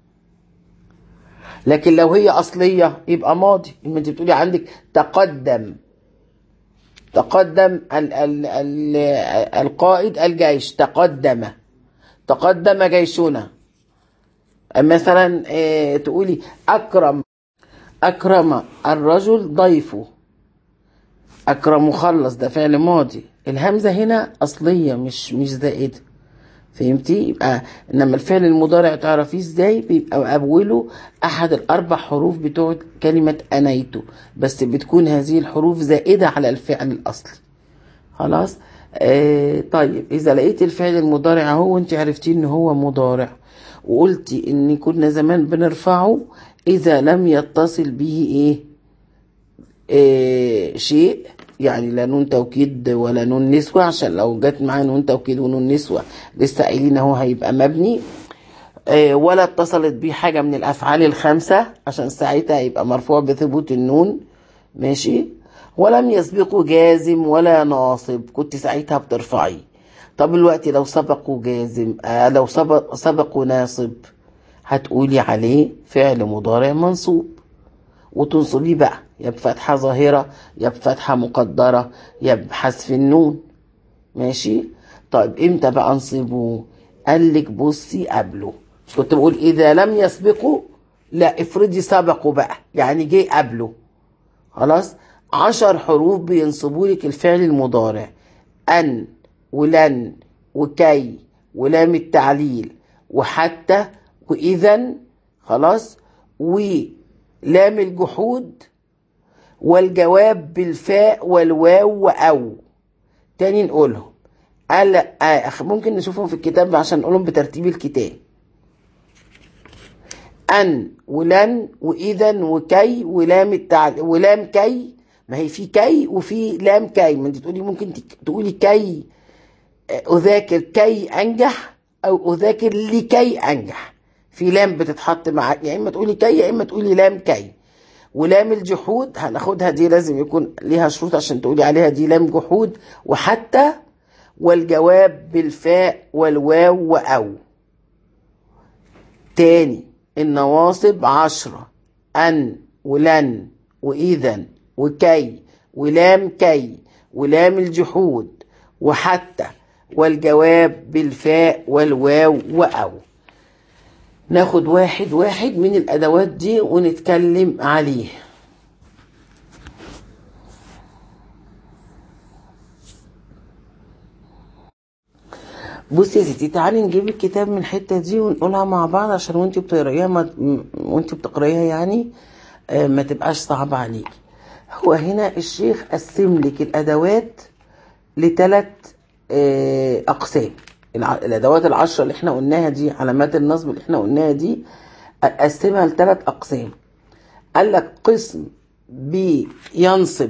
لكن لو هي اصلية يبقى ماضي لما انت بتقولي عندك تقدم تقدم ال ال ال القائد الجيش تقدم تقدم جيشنا مثلا اه تقولي أكرم أكرم الرجل ضيفه أكرم مخلص ده فعل ماضي الهمزة هنا أصلية مش مش زائدة فهمتي يبقى انما الفعل المضارع تعرفيه ازاي بيبقى اوله احد الاربع حروف بتوع كلمه انيت بس بتكون هذه الحروف زائده على الفعل الاصلي خلاص آه طيب إذا لقيت الفعل المضارع اهو وانت عرفتي إن هو مضارع وقلتي إن كنا زمان بنرفعه إذا لم يتصل به إيه آه شيء يعني لا نون توكيد ولا نون نسوة عشان لو جت معاه نون توكيد ونون نسوة لسه قايلين اهو هيبقى مبني آه ولا اتصلت بيه حاجة من الأفعال الخمسة عشان ساعتها يبقى مرفوع بثبوت النون ماشي ولم يسبقه جازم ولا ناصب كنت ساعتها بترفعي طب الوقت لو سبقوا جازم آه لو سبق سبقوا ناصب هتقولي عليه فعل مضارع منصوب وتنصبيه بقى يا بفتحة ظاهرة يا بفتحة مقدرة يا بحذف النون ماشي طيب امتى بقى انصبه قال لك بصي قبله مش كنت بقول اذا لم يسبقوا لا افرضي سبقوا بقى يعني جه قبله خلاص عشر حروف بينصبوا لك الفعل المضارع ان ولن وكي ولام التعليل وحتى واذا خلاص ولام الجحود والجواب بالفاء والواو وأو تاني نقولهم قال آه ممكن نشوفهم في الكتاب عشان نقولهم بترتيب الكتاب أن ولن وإذا وكي ولام التعل ولام كي ما هي في كي وفي لام كي ما انت تقولي ممكن تقولي كي أذاكر كي أنجح أو أذاكر لكي أنجح في لام بتتحط مع يا إما تقولي كي يا إما تقولي لام كي ولام الجحود هناخدها دي لازم يكون ليها شروط عشان تقولي عليها دي لام جحود وحتى والجواب بالفاء والواو وأو تاني النواصب عشرة أن ولن وإذا وكي ولام كي ولام الجحود وحتى والجواب بالفاء والواو وأو ناخد واحد واحد من الأدوات دي ونتكلم عليه بصي يا ستي تعالي نجيب الكتاب من الحتة دي ونقولها مع بعض عشان وانتي بتقرأيها ما وانتي بتقرأيها يعني آه ما تبقاش صعبة عليكي هو هنا الشيخ قسم لك الأدوات لثلاث آه أقسام الادوات العشرة اللي احنا قلناها دي علامات النصب اللي احنا قلناها دي قسمها لثلاث اقسام قال لك قسم بينصب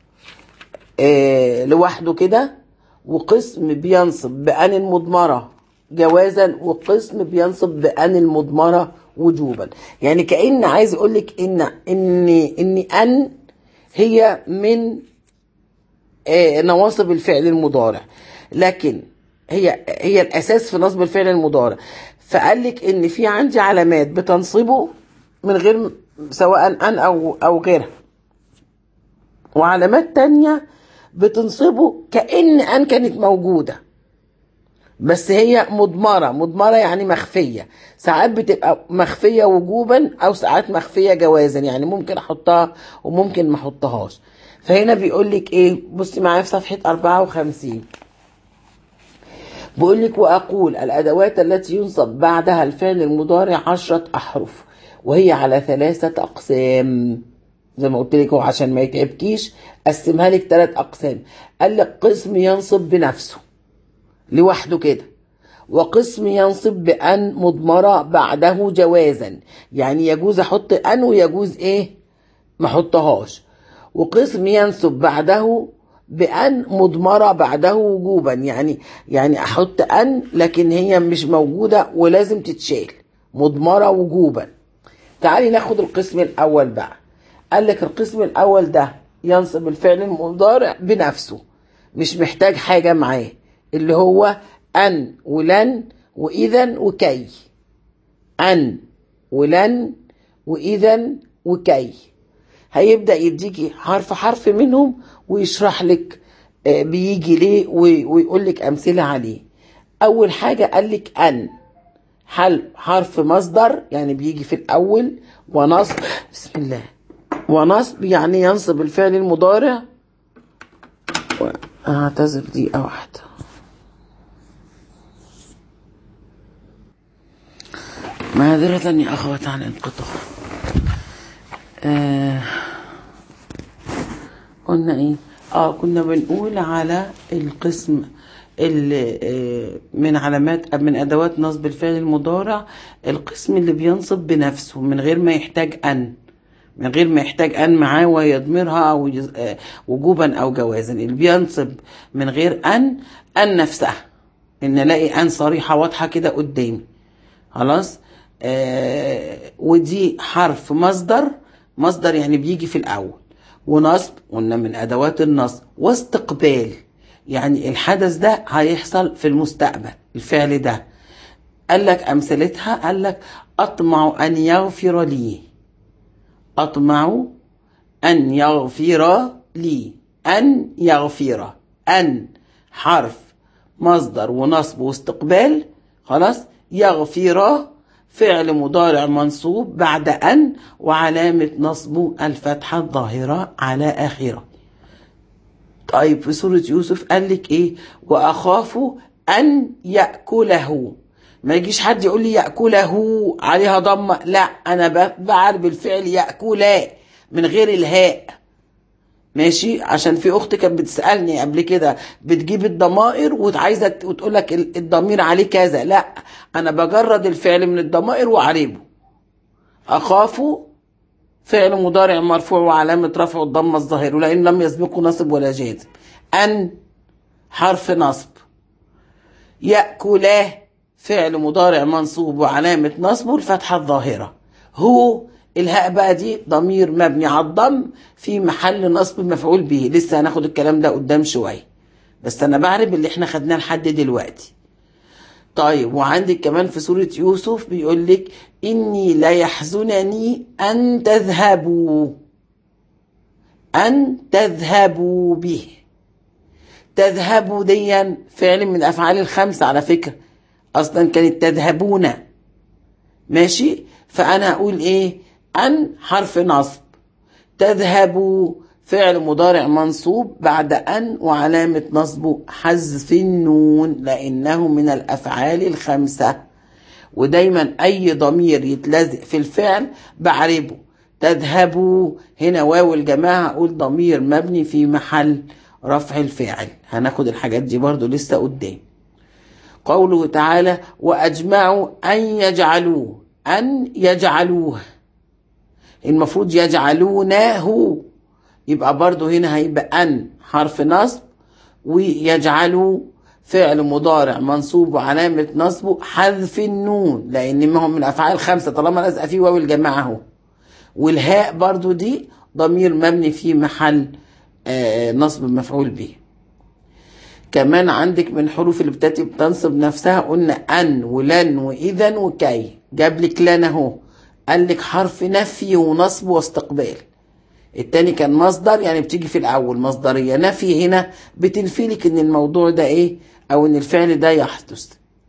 اه لوحده كده وقسم بينصب بأن المضمرة جوازا وقسم بينصب بأن المضمرة وجوبا يعني كأن عايز اقول لك ان ان ان ان هي من اه نواصب الفعل المضارع لكن هي هي الاساس في نصب الفعل المضارع فقال لك ان في عندي علامات بتنصبه من غير سواء ان او او غيرها وعلامات تانية بتنصبه كأن ان كانت موجودة بس هي مضمرة مضمرة يعني مخفية ساعات بتبقى مخفية وجوبا او ساعات مخفية جوازا يعني ممكن احطها وممكن ما احطهاش فهنا بيقول لك ايه بصي معايا في صفحة 54 بقول لك وأقول الأدوات التي ينصب بعدها الفعل المضارع عشرة أحرف وهي على ثلاثة أقسام زي ما قلت لك هو عشان ما يتعبكيش قسمها لك ثلاث أقسام قال لك قسم ينصب بنفسه لوحده كده وقسم ينصب بأن مضمرة بعده جوازا يعني يجوز أحط أن ويجوز إيه ما أحطهاش وقسم ينصب بعده بأن مضمرة بعده وجوبا يعني يعني أحط أن لكن هي مش موجودة ولازم تتشال مضمرة وجوبا تعالي ناخد القسم الأول بقى قال لك القسم الأول ده ينصب الفعل المضارع بنفسه مش محتاج حاجة معاه اللي هو أن ولن وإذا وكي أن ولن وإذا وكي هيبدأ يديكي حرف حرف منهم ويشرح لك بيجي ليه ويقول لك أمثلة عليه أول حاجة قال لك أن حل حرف مصدر يعني بيجي في الأول ونصب بسم الله ونصب يعني ينصب الفعل المضارع أعتذر دقيقة واحدة معذرة يا أخوات عن الانقطاع آه قلنا ايه اه كنا بنقول على القسم اللي آه، من علامات من ادوات نصب الفعل المضارع القسم اللي بينصب بنفسه من غير ما يحتاج ان من غير ما يحتاج ان معاه ويضمرها او يز- آه، وجوبا او جوازا اللي بينصب من غير ان ان نفسها ان الاقي ان صريحه واضحه كده قدامي خلاص آه ودي حرف مصدر مصدر يعني بيجي في الاول ونصب قلنا من ادوات النصب واستقبال يعني الحدث ده هيحصل في المستقبل الفعل ده قال لك امثلتها قال لك اطمع ان يغفر لي اطمع ان يغفر لي ان يغفر ان حرف مصدر ونصب واستقبال خلاص يغفر فعل مضارع منصوب بعد أن وعلامة نصبه الفتحة الظاهرة على آخره طيب في سورة يوسف قال لك إيه وأخاف أن يأكله ما يجيش حد يقول لي يأكله عليها ضمة لا أنا ب- بعرف الفعل يأكلا من غير الهاء ماشي عشان في اخت كانت بتسالني قبل كده بتجيب الضمائر وعايزه ت- وتقول لك ال- الضمير عليه كذا لا انا بجرد الفعل من الضمائر واعربه اخاف فعل مضارع مرفوع وعلامه رفعه الضمه الظاهره لان لم يسبقه نصب ولا جازم ان حرف نصب ياكلاه فعل مضارع منصوب وعلامه نصبه الفتحه الظاهره هو الهاء بقى دي ضمير مبني على الضم في محل نصب مفعول به لسه هناخد الكلام ده قدام شويه بس انا بعرف اللي احنا خدناه لحد دلوقتي طيب وعندك كمان في سورة يوسف بيقول لك إني لا يحزنني أن تذهبوا أن تذهبوا به تذهبوا ديا فعل من الأفعال الخمسة على فكرة أصلا كانت تذهبون ماشي فأنا هقول إيه أن حرف نصب تذهبوا فعل مضارع منصوب بعد أن وعلامة نصبه حذف النون لأنه من الأفعال الخمسة ودايما أي ضمير يتلزق في الفعل بعربه تذهبوا هنا واو الجماعة أقول ضمير مبني في محل رفع الفاعل هناخد الحاجات دي برضو لسه قدام قوله تعالى وأجمعوا أن يجعلوه أن يجعلوه المفروض يجعلونه يبقى برضو هنا هيبقى أن حرف نصب ويجعلوا فعل مضارع منصوب وعلامة نصبه حذف النون لأن ما هو من الأفعال الخمسة طالما لازقة فيه واو الجماعة أهو والهاء برضو دي ضمير مبني في محل آه، نصب مفعول به كمان عندك من حروف اللي بتاتي بتنصب نفسها قلنا ان ولن واذا وكي جاب لك لن اهو قال لك حرف نفي ونصب واستقبال التاني كان مصدر يعني بتيجي في الاول مصدريه نفي هنا بتنفي لك ان الموضوع ده ايه او ان الفعل ده يحدث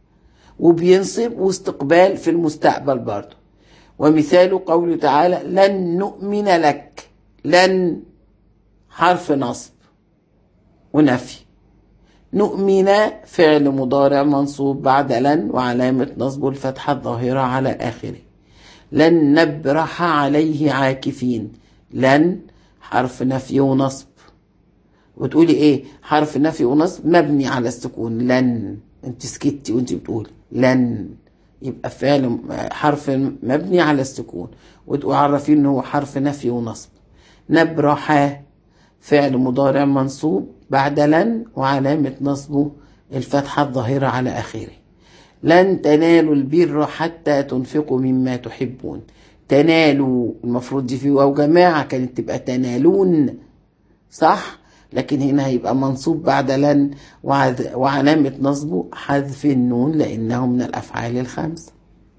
وبينصب واستقبال في المستقبل برضه ومثال قوله تعالى لن نؤمن لك لن حرف نصب ونفي نؤمن فعل مضارع منصوب بعد لن وعلامة نصبه الفتحة الظاهرة على آخره لن نبرح عليه عاكفين لن حرف نفي ونصب وتقولي ايه حرف نفي ونصب مبني على السكون لن انت سكتي وانت بتقولي لن يبقى فعل حرف مبني على السكون وتعرفين ان هو حرف نفي ونصب نبرح فعل مضارع منصوب بعد لن وعلامة نصبه الفتحة الظاهرة على آخره لن تنالوا البر حتى تنفقوا مما تحبون تنالوا المفروض دي في واو جماعة كانت تبقى تنالون صح لكن هنا هيبقى منصوب بعد لن وعد- وعلامة نصبه حذف النون لأنه من الأفعال الخمسة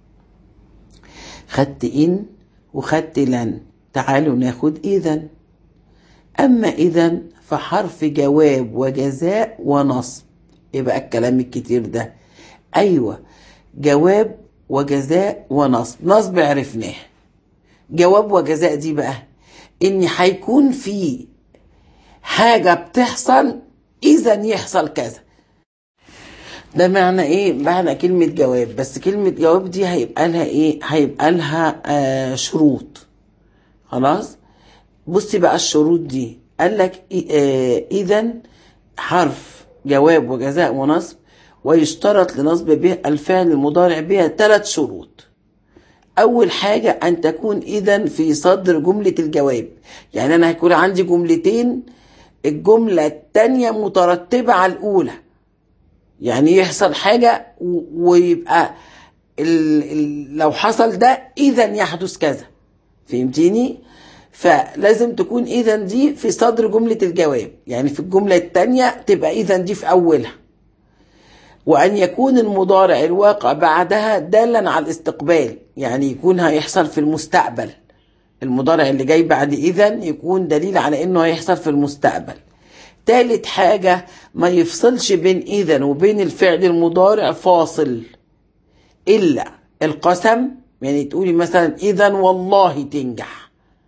خدت إن وخدت لن تعالوا ناخد إذا أما إذا فحرف جواب وجزاء ونصب يبقى الكلام الكتير ده أيوة جواب وجزاء ونصب نصب عرفناه جواب وجزاء دي بقى إن هيكون في حاجة بتحصل إذا يحصل كذا ده معنى ايه معنى كلمة جواب بس كلمة جواب دي هيبقى لها ايه هيبقى لها آه شروط خلاص بصي بقى الشروط دي قال لك إذا حرف جواب وجزاء ونصب ويشترط لنصب به الفعل المضارع بها ثلاث شروط أول حاجة أن تكون إذا في صدر جملة الجواب يعني أنا هيكون عندي جملتين الجملة التانية مترتبة على الأولى يعني يحصل حاجة ويبقى ال ال لو حصل ده إذا يحدث كذا فهمتيني؟ فلازم تكون إذا دي في صدر جملة الجواب يعني في الجملة التانية تبقى إذا دي في أولها وأن يكون المضارع الواقع بعدها دالا على الاستقبال يعني يكون هيحصل في المستقبل المضارع اللي جاي بعد إذا يكون دليل على إنه هيحصل في المستقبل تالت حاجة ما يفصلش بين إذا وبين الفعل المضارع فاصل إلا القسم يعني تقولي مثلا إذا والله تنجح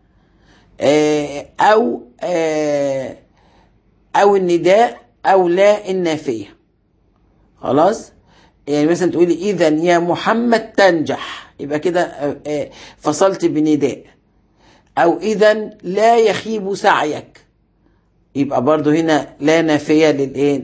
أو أو النداء أو لا النافية خلاص يعني مثلا تقولي إذا يا محمد تنجح يبقى كده فصلت بنداء أو إذا لا يخيب سعيك يبقى برضو هنا لا نافية للإيه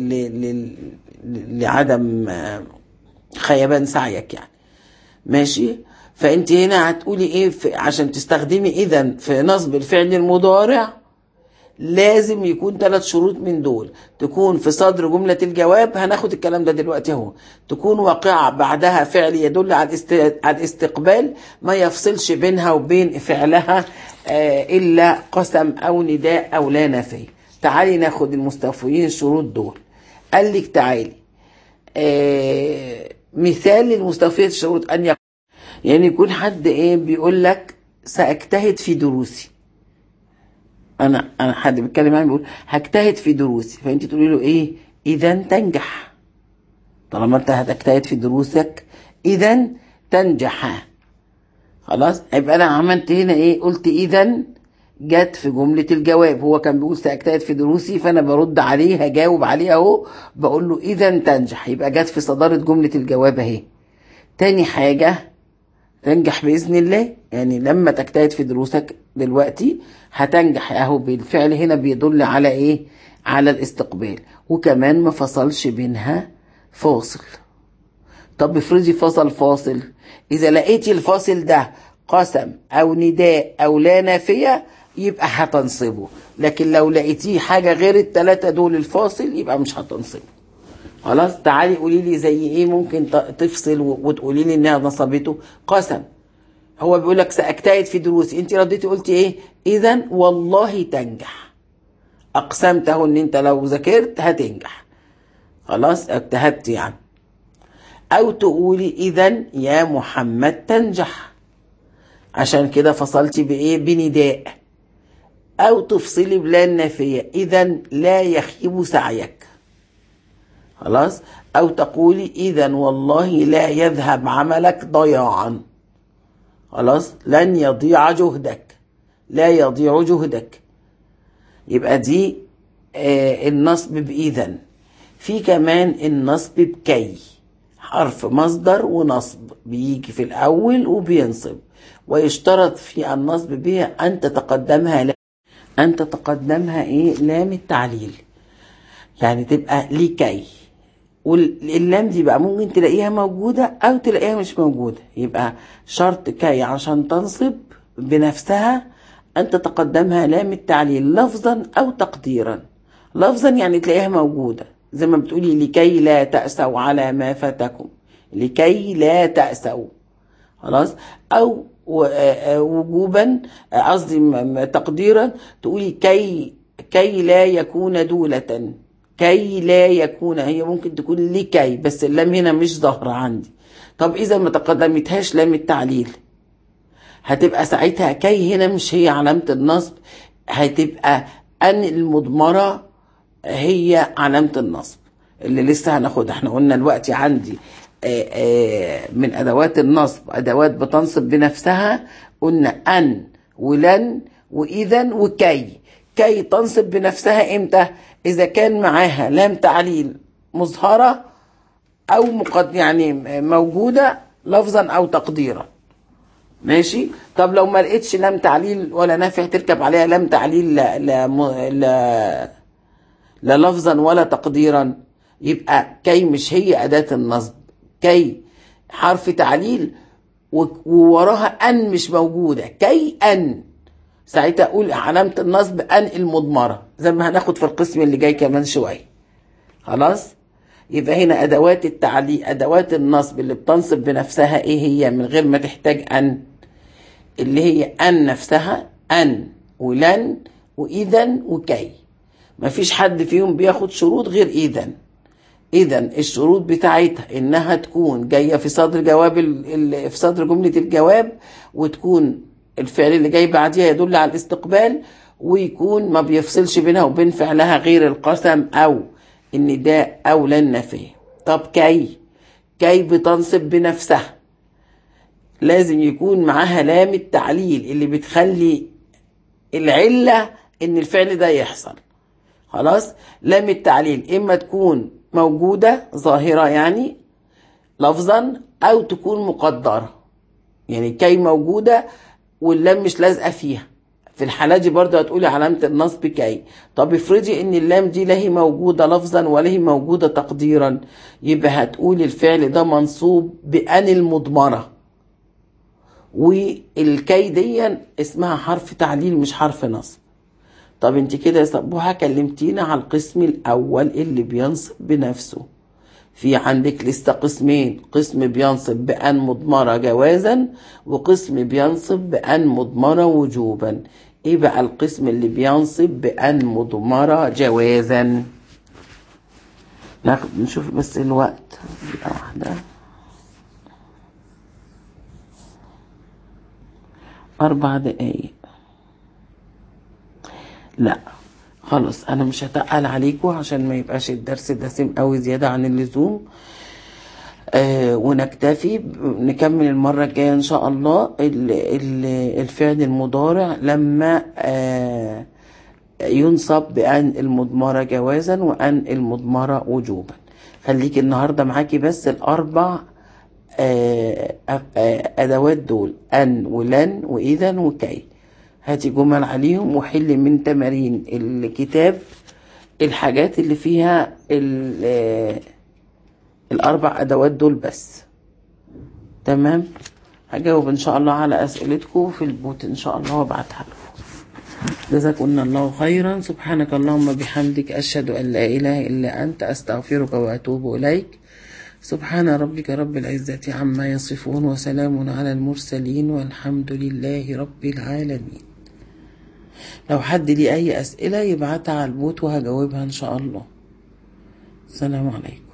لعدم خيبان سعيك يعني ماشي فانت هنا هتقولي ايه في عشان تستخدمي اذا في نصب الفعل المضارع لازم يكون ثلاث شروط من دول تكون في صدر جملة الجواب هناخد الكلام ده دلوقتي اهو تكون واقعة بعدها فعل يدل على على الاستقبال ما يفصلش بينها وبين فعلها آه إلا قسم أو نداء أو لا نفي تعالي ناخد المستوفيين الشروط دول قال لك تعالي آه مثال للمستوفيات الشروط أن يقول يعني يكون حد ايه بيقول لك ساجتهد في دروسي انا انا حد بيتكلم معايا بيقول هجتهد في دروسي فانت تقولي له ايه اذا تنجح طالما انت هتجتهد في دروسك اذا تنجح خلاص يبقى انا عملت هنا ايه قلت اذا جت في جملة الجواب هو كان بيقول سأجتهد في دروسي فأنا برد عليه هجاوب عليه أهو بقول له إذا تنجح يبقى جت في صدارة جملة الجواب أهي تاني حاجة تنجح بإذن الله يعني لما تجتهد في دروسك دلوقتي هتنجح اهو بالفعل هنا بيدل على ايه على الاستقبال وكمان ما فصلش بينها فاصل طب افرضي فصل فاصل اذا لقيتي الفاصل ده قسم او نداء او لا نافية يبقى هتنصبه لكن لو لقيتيه حاجة غير التلاتة دول الفاصل يبقى مش هتنصبه خلاص تعالي قولي لي زي ايه ممكن تفصل وتقولي لي انها نصبته قسم هو بيقول لك ساجتهد في دروسي انت رديتي قلتي ايه اذا والله تنجح اقسمته ان انت لو ذاكرت هتنجح خلاص اجتهدت يعني او تقولي اذا يا محمد تنجح عشان كده فصلتي بايه بنداء او تفصلي بلا النافيه اذا لا يخيب سعيك خلاص او تقولي اذا والله لا يذهب عملك ضياعا خلاص لن يضيع جهدك لا يضيع جهدك يبقى دي آه النصب بإذن في كمان النصب بكي حرف مصدر ونصب بيجي في الأول وبينصب ويشترط في النصب بها أن تتقدمها لا أن تتقدمها إيه لام التعليل يعني تبقى لكي واللام دي بقى ممكن تلاقيها موجودة أو تلاقيها مش موجودة يبقى شرط كي عشان تنصب بنفسها أن تتقدمها لام التعليل لفظا أو تقديرا لفظا يعني تلاقيها موجودة زي ما بتقولي لكي لا تأسوا على ما فاتكم لكي لا تأسوا خلاص أو وجوبا قصدي تقديرا تقولي كي كي لا يكون دولة كي لا يكون هي ممكن تكون لكي بس اللام هنا مش ظاهرة عندي طب إذا ما تقدمتهاش لام التعليل هتبقى ساعتها كي هنا مش هي علامة النصب هتبقى أن المضمرة هي علامة النصب اللي لسه هناخدها احنا قلنا الوقت عندي آآ آآ من أدوات النصب أدوات بتنصب بنفسها قلنا أن ولن وإذا وكي كي تنصب بنفسها إمتى إذا كان معاها لام تعليل مظهرة أو مقد يعني موجودة لفظا أو تقديرا ماشي طب لو ما لقيتش لام تعليل ولا نافع تركب عليها لام تعليل لا لا لا, لا لفظا ولا تقديرا يبقى كي مش هي أداة النصب كي حرف تعليل ووراها أن مش موجودة كي أن ساعتها أقول علامة النصب أن المضمرة زي ما هناخد في القسم اللي جاي كمان شوية خلاص يبقى هنا أدوات التعليق أدوات النصب اللي بتنصب بنفسها إيه هي من غير ما تحتاج أن اللي هي أن نفسها أن ولن وإذا وكي مفيش حد فيهم بياخد شروط غير إذا إذا الشروط بتاعتها إنها تكون جاية في صدر جواب في صدر جملة الجواب وتكون الفعل اللي جاي بعديها يدل على الاستقبال ويكون ما بيفصلش بينها وبين فعلها غير القسم أو النداء أو لا النفي طب كي كي بتنصب بنفسها لازم يكون معاها لام التعليل اللي بتخلي العلة إن الفعل ده يحصل خلاص لام التعليل إما تكون موجودة ظاهرة يعني لفظا أو تكون مقدرة يعني كي موجودة واللام مش لازقة فيها في الحالة دي برضه هتقولي علامة النصب كي طب افرضي ان اللام دي لا هي موجودة لفظا ولا هي موجودة تقديرا يبقى هتقولي الفعل ده منصوب بأن المضمرة والكي دي اسمها حرف تعليل مش حرف نصب طب انت كده يا صبوحة كلمتينا على القسم الأول اللي بينصب بنفسه في عندك لسه قسمين قسم بينصب بأن مضمرة جوازا وقسم بينصب بأن مضمرة وجوبا ايه بقى القسم اللي بينصب بأن مضمرة جوازا ناخد نشوف بس الوقت واحدة أربع دقايق لا خلاص انا مش هتقل عليكم عشان ما يبقاش الدرس دسم قوي زياده عن اللزوم آه ونكتفي نكمل المرة الجاية إن شاء الله ال ال الفعل المضارع لما آه ينصب بأن المضمرة جوازا وأن المضمرة وجوبا خليك النهاردة معاكي بس الأربع آه أدوات دول أن ولن وإذا وكي هاتي جمل عليهم وحل من تمارين الكتاب الحاجات اللي فيها الأربع أدوات دول بس تمام هجاوب إن شاء الله على أسئلتكم في البوت إن شاء الله وابعتها لكم جزاكم الله خيرا سبحانك اللهم بحمدك أشهد أن لا إله إلا أنت أستغفرك وأتوب إليك سبحان ربك رب العزة عما يصفون وسلام على المرسلين والحمد لله رب العالمين لو حد ليه أي أسئلة يبعتها على البوت وهجاوبها إن شاء الله السلام عليكم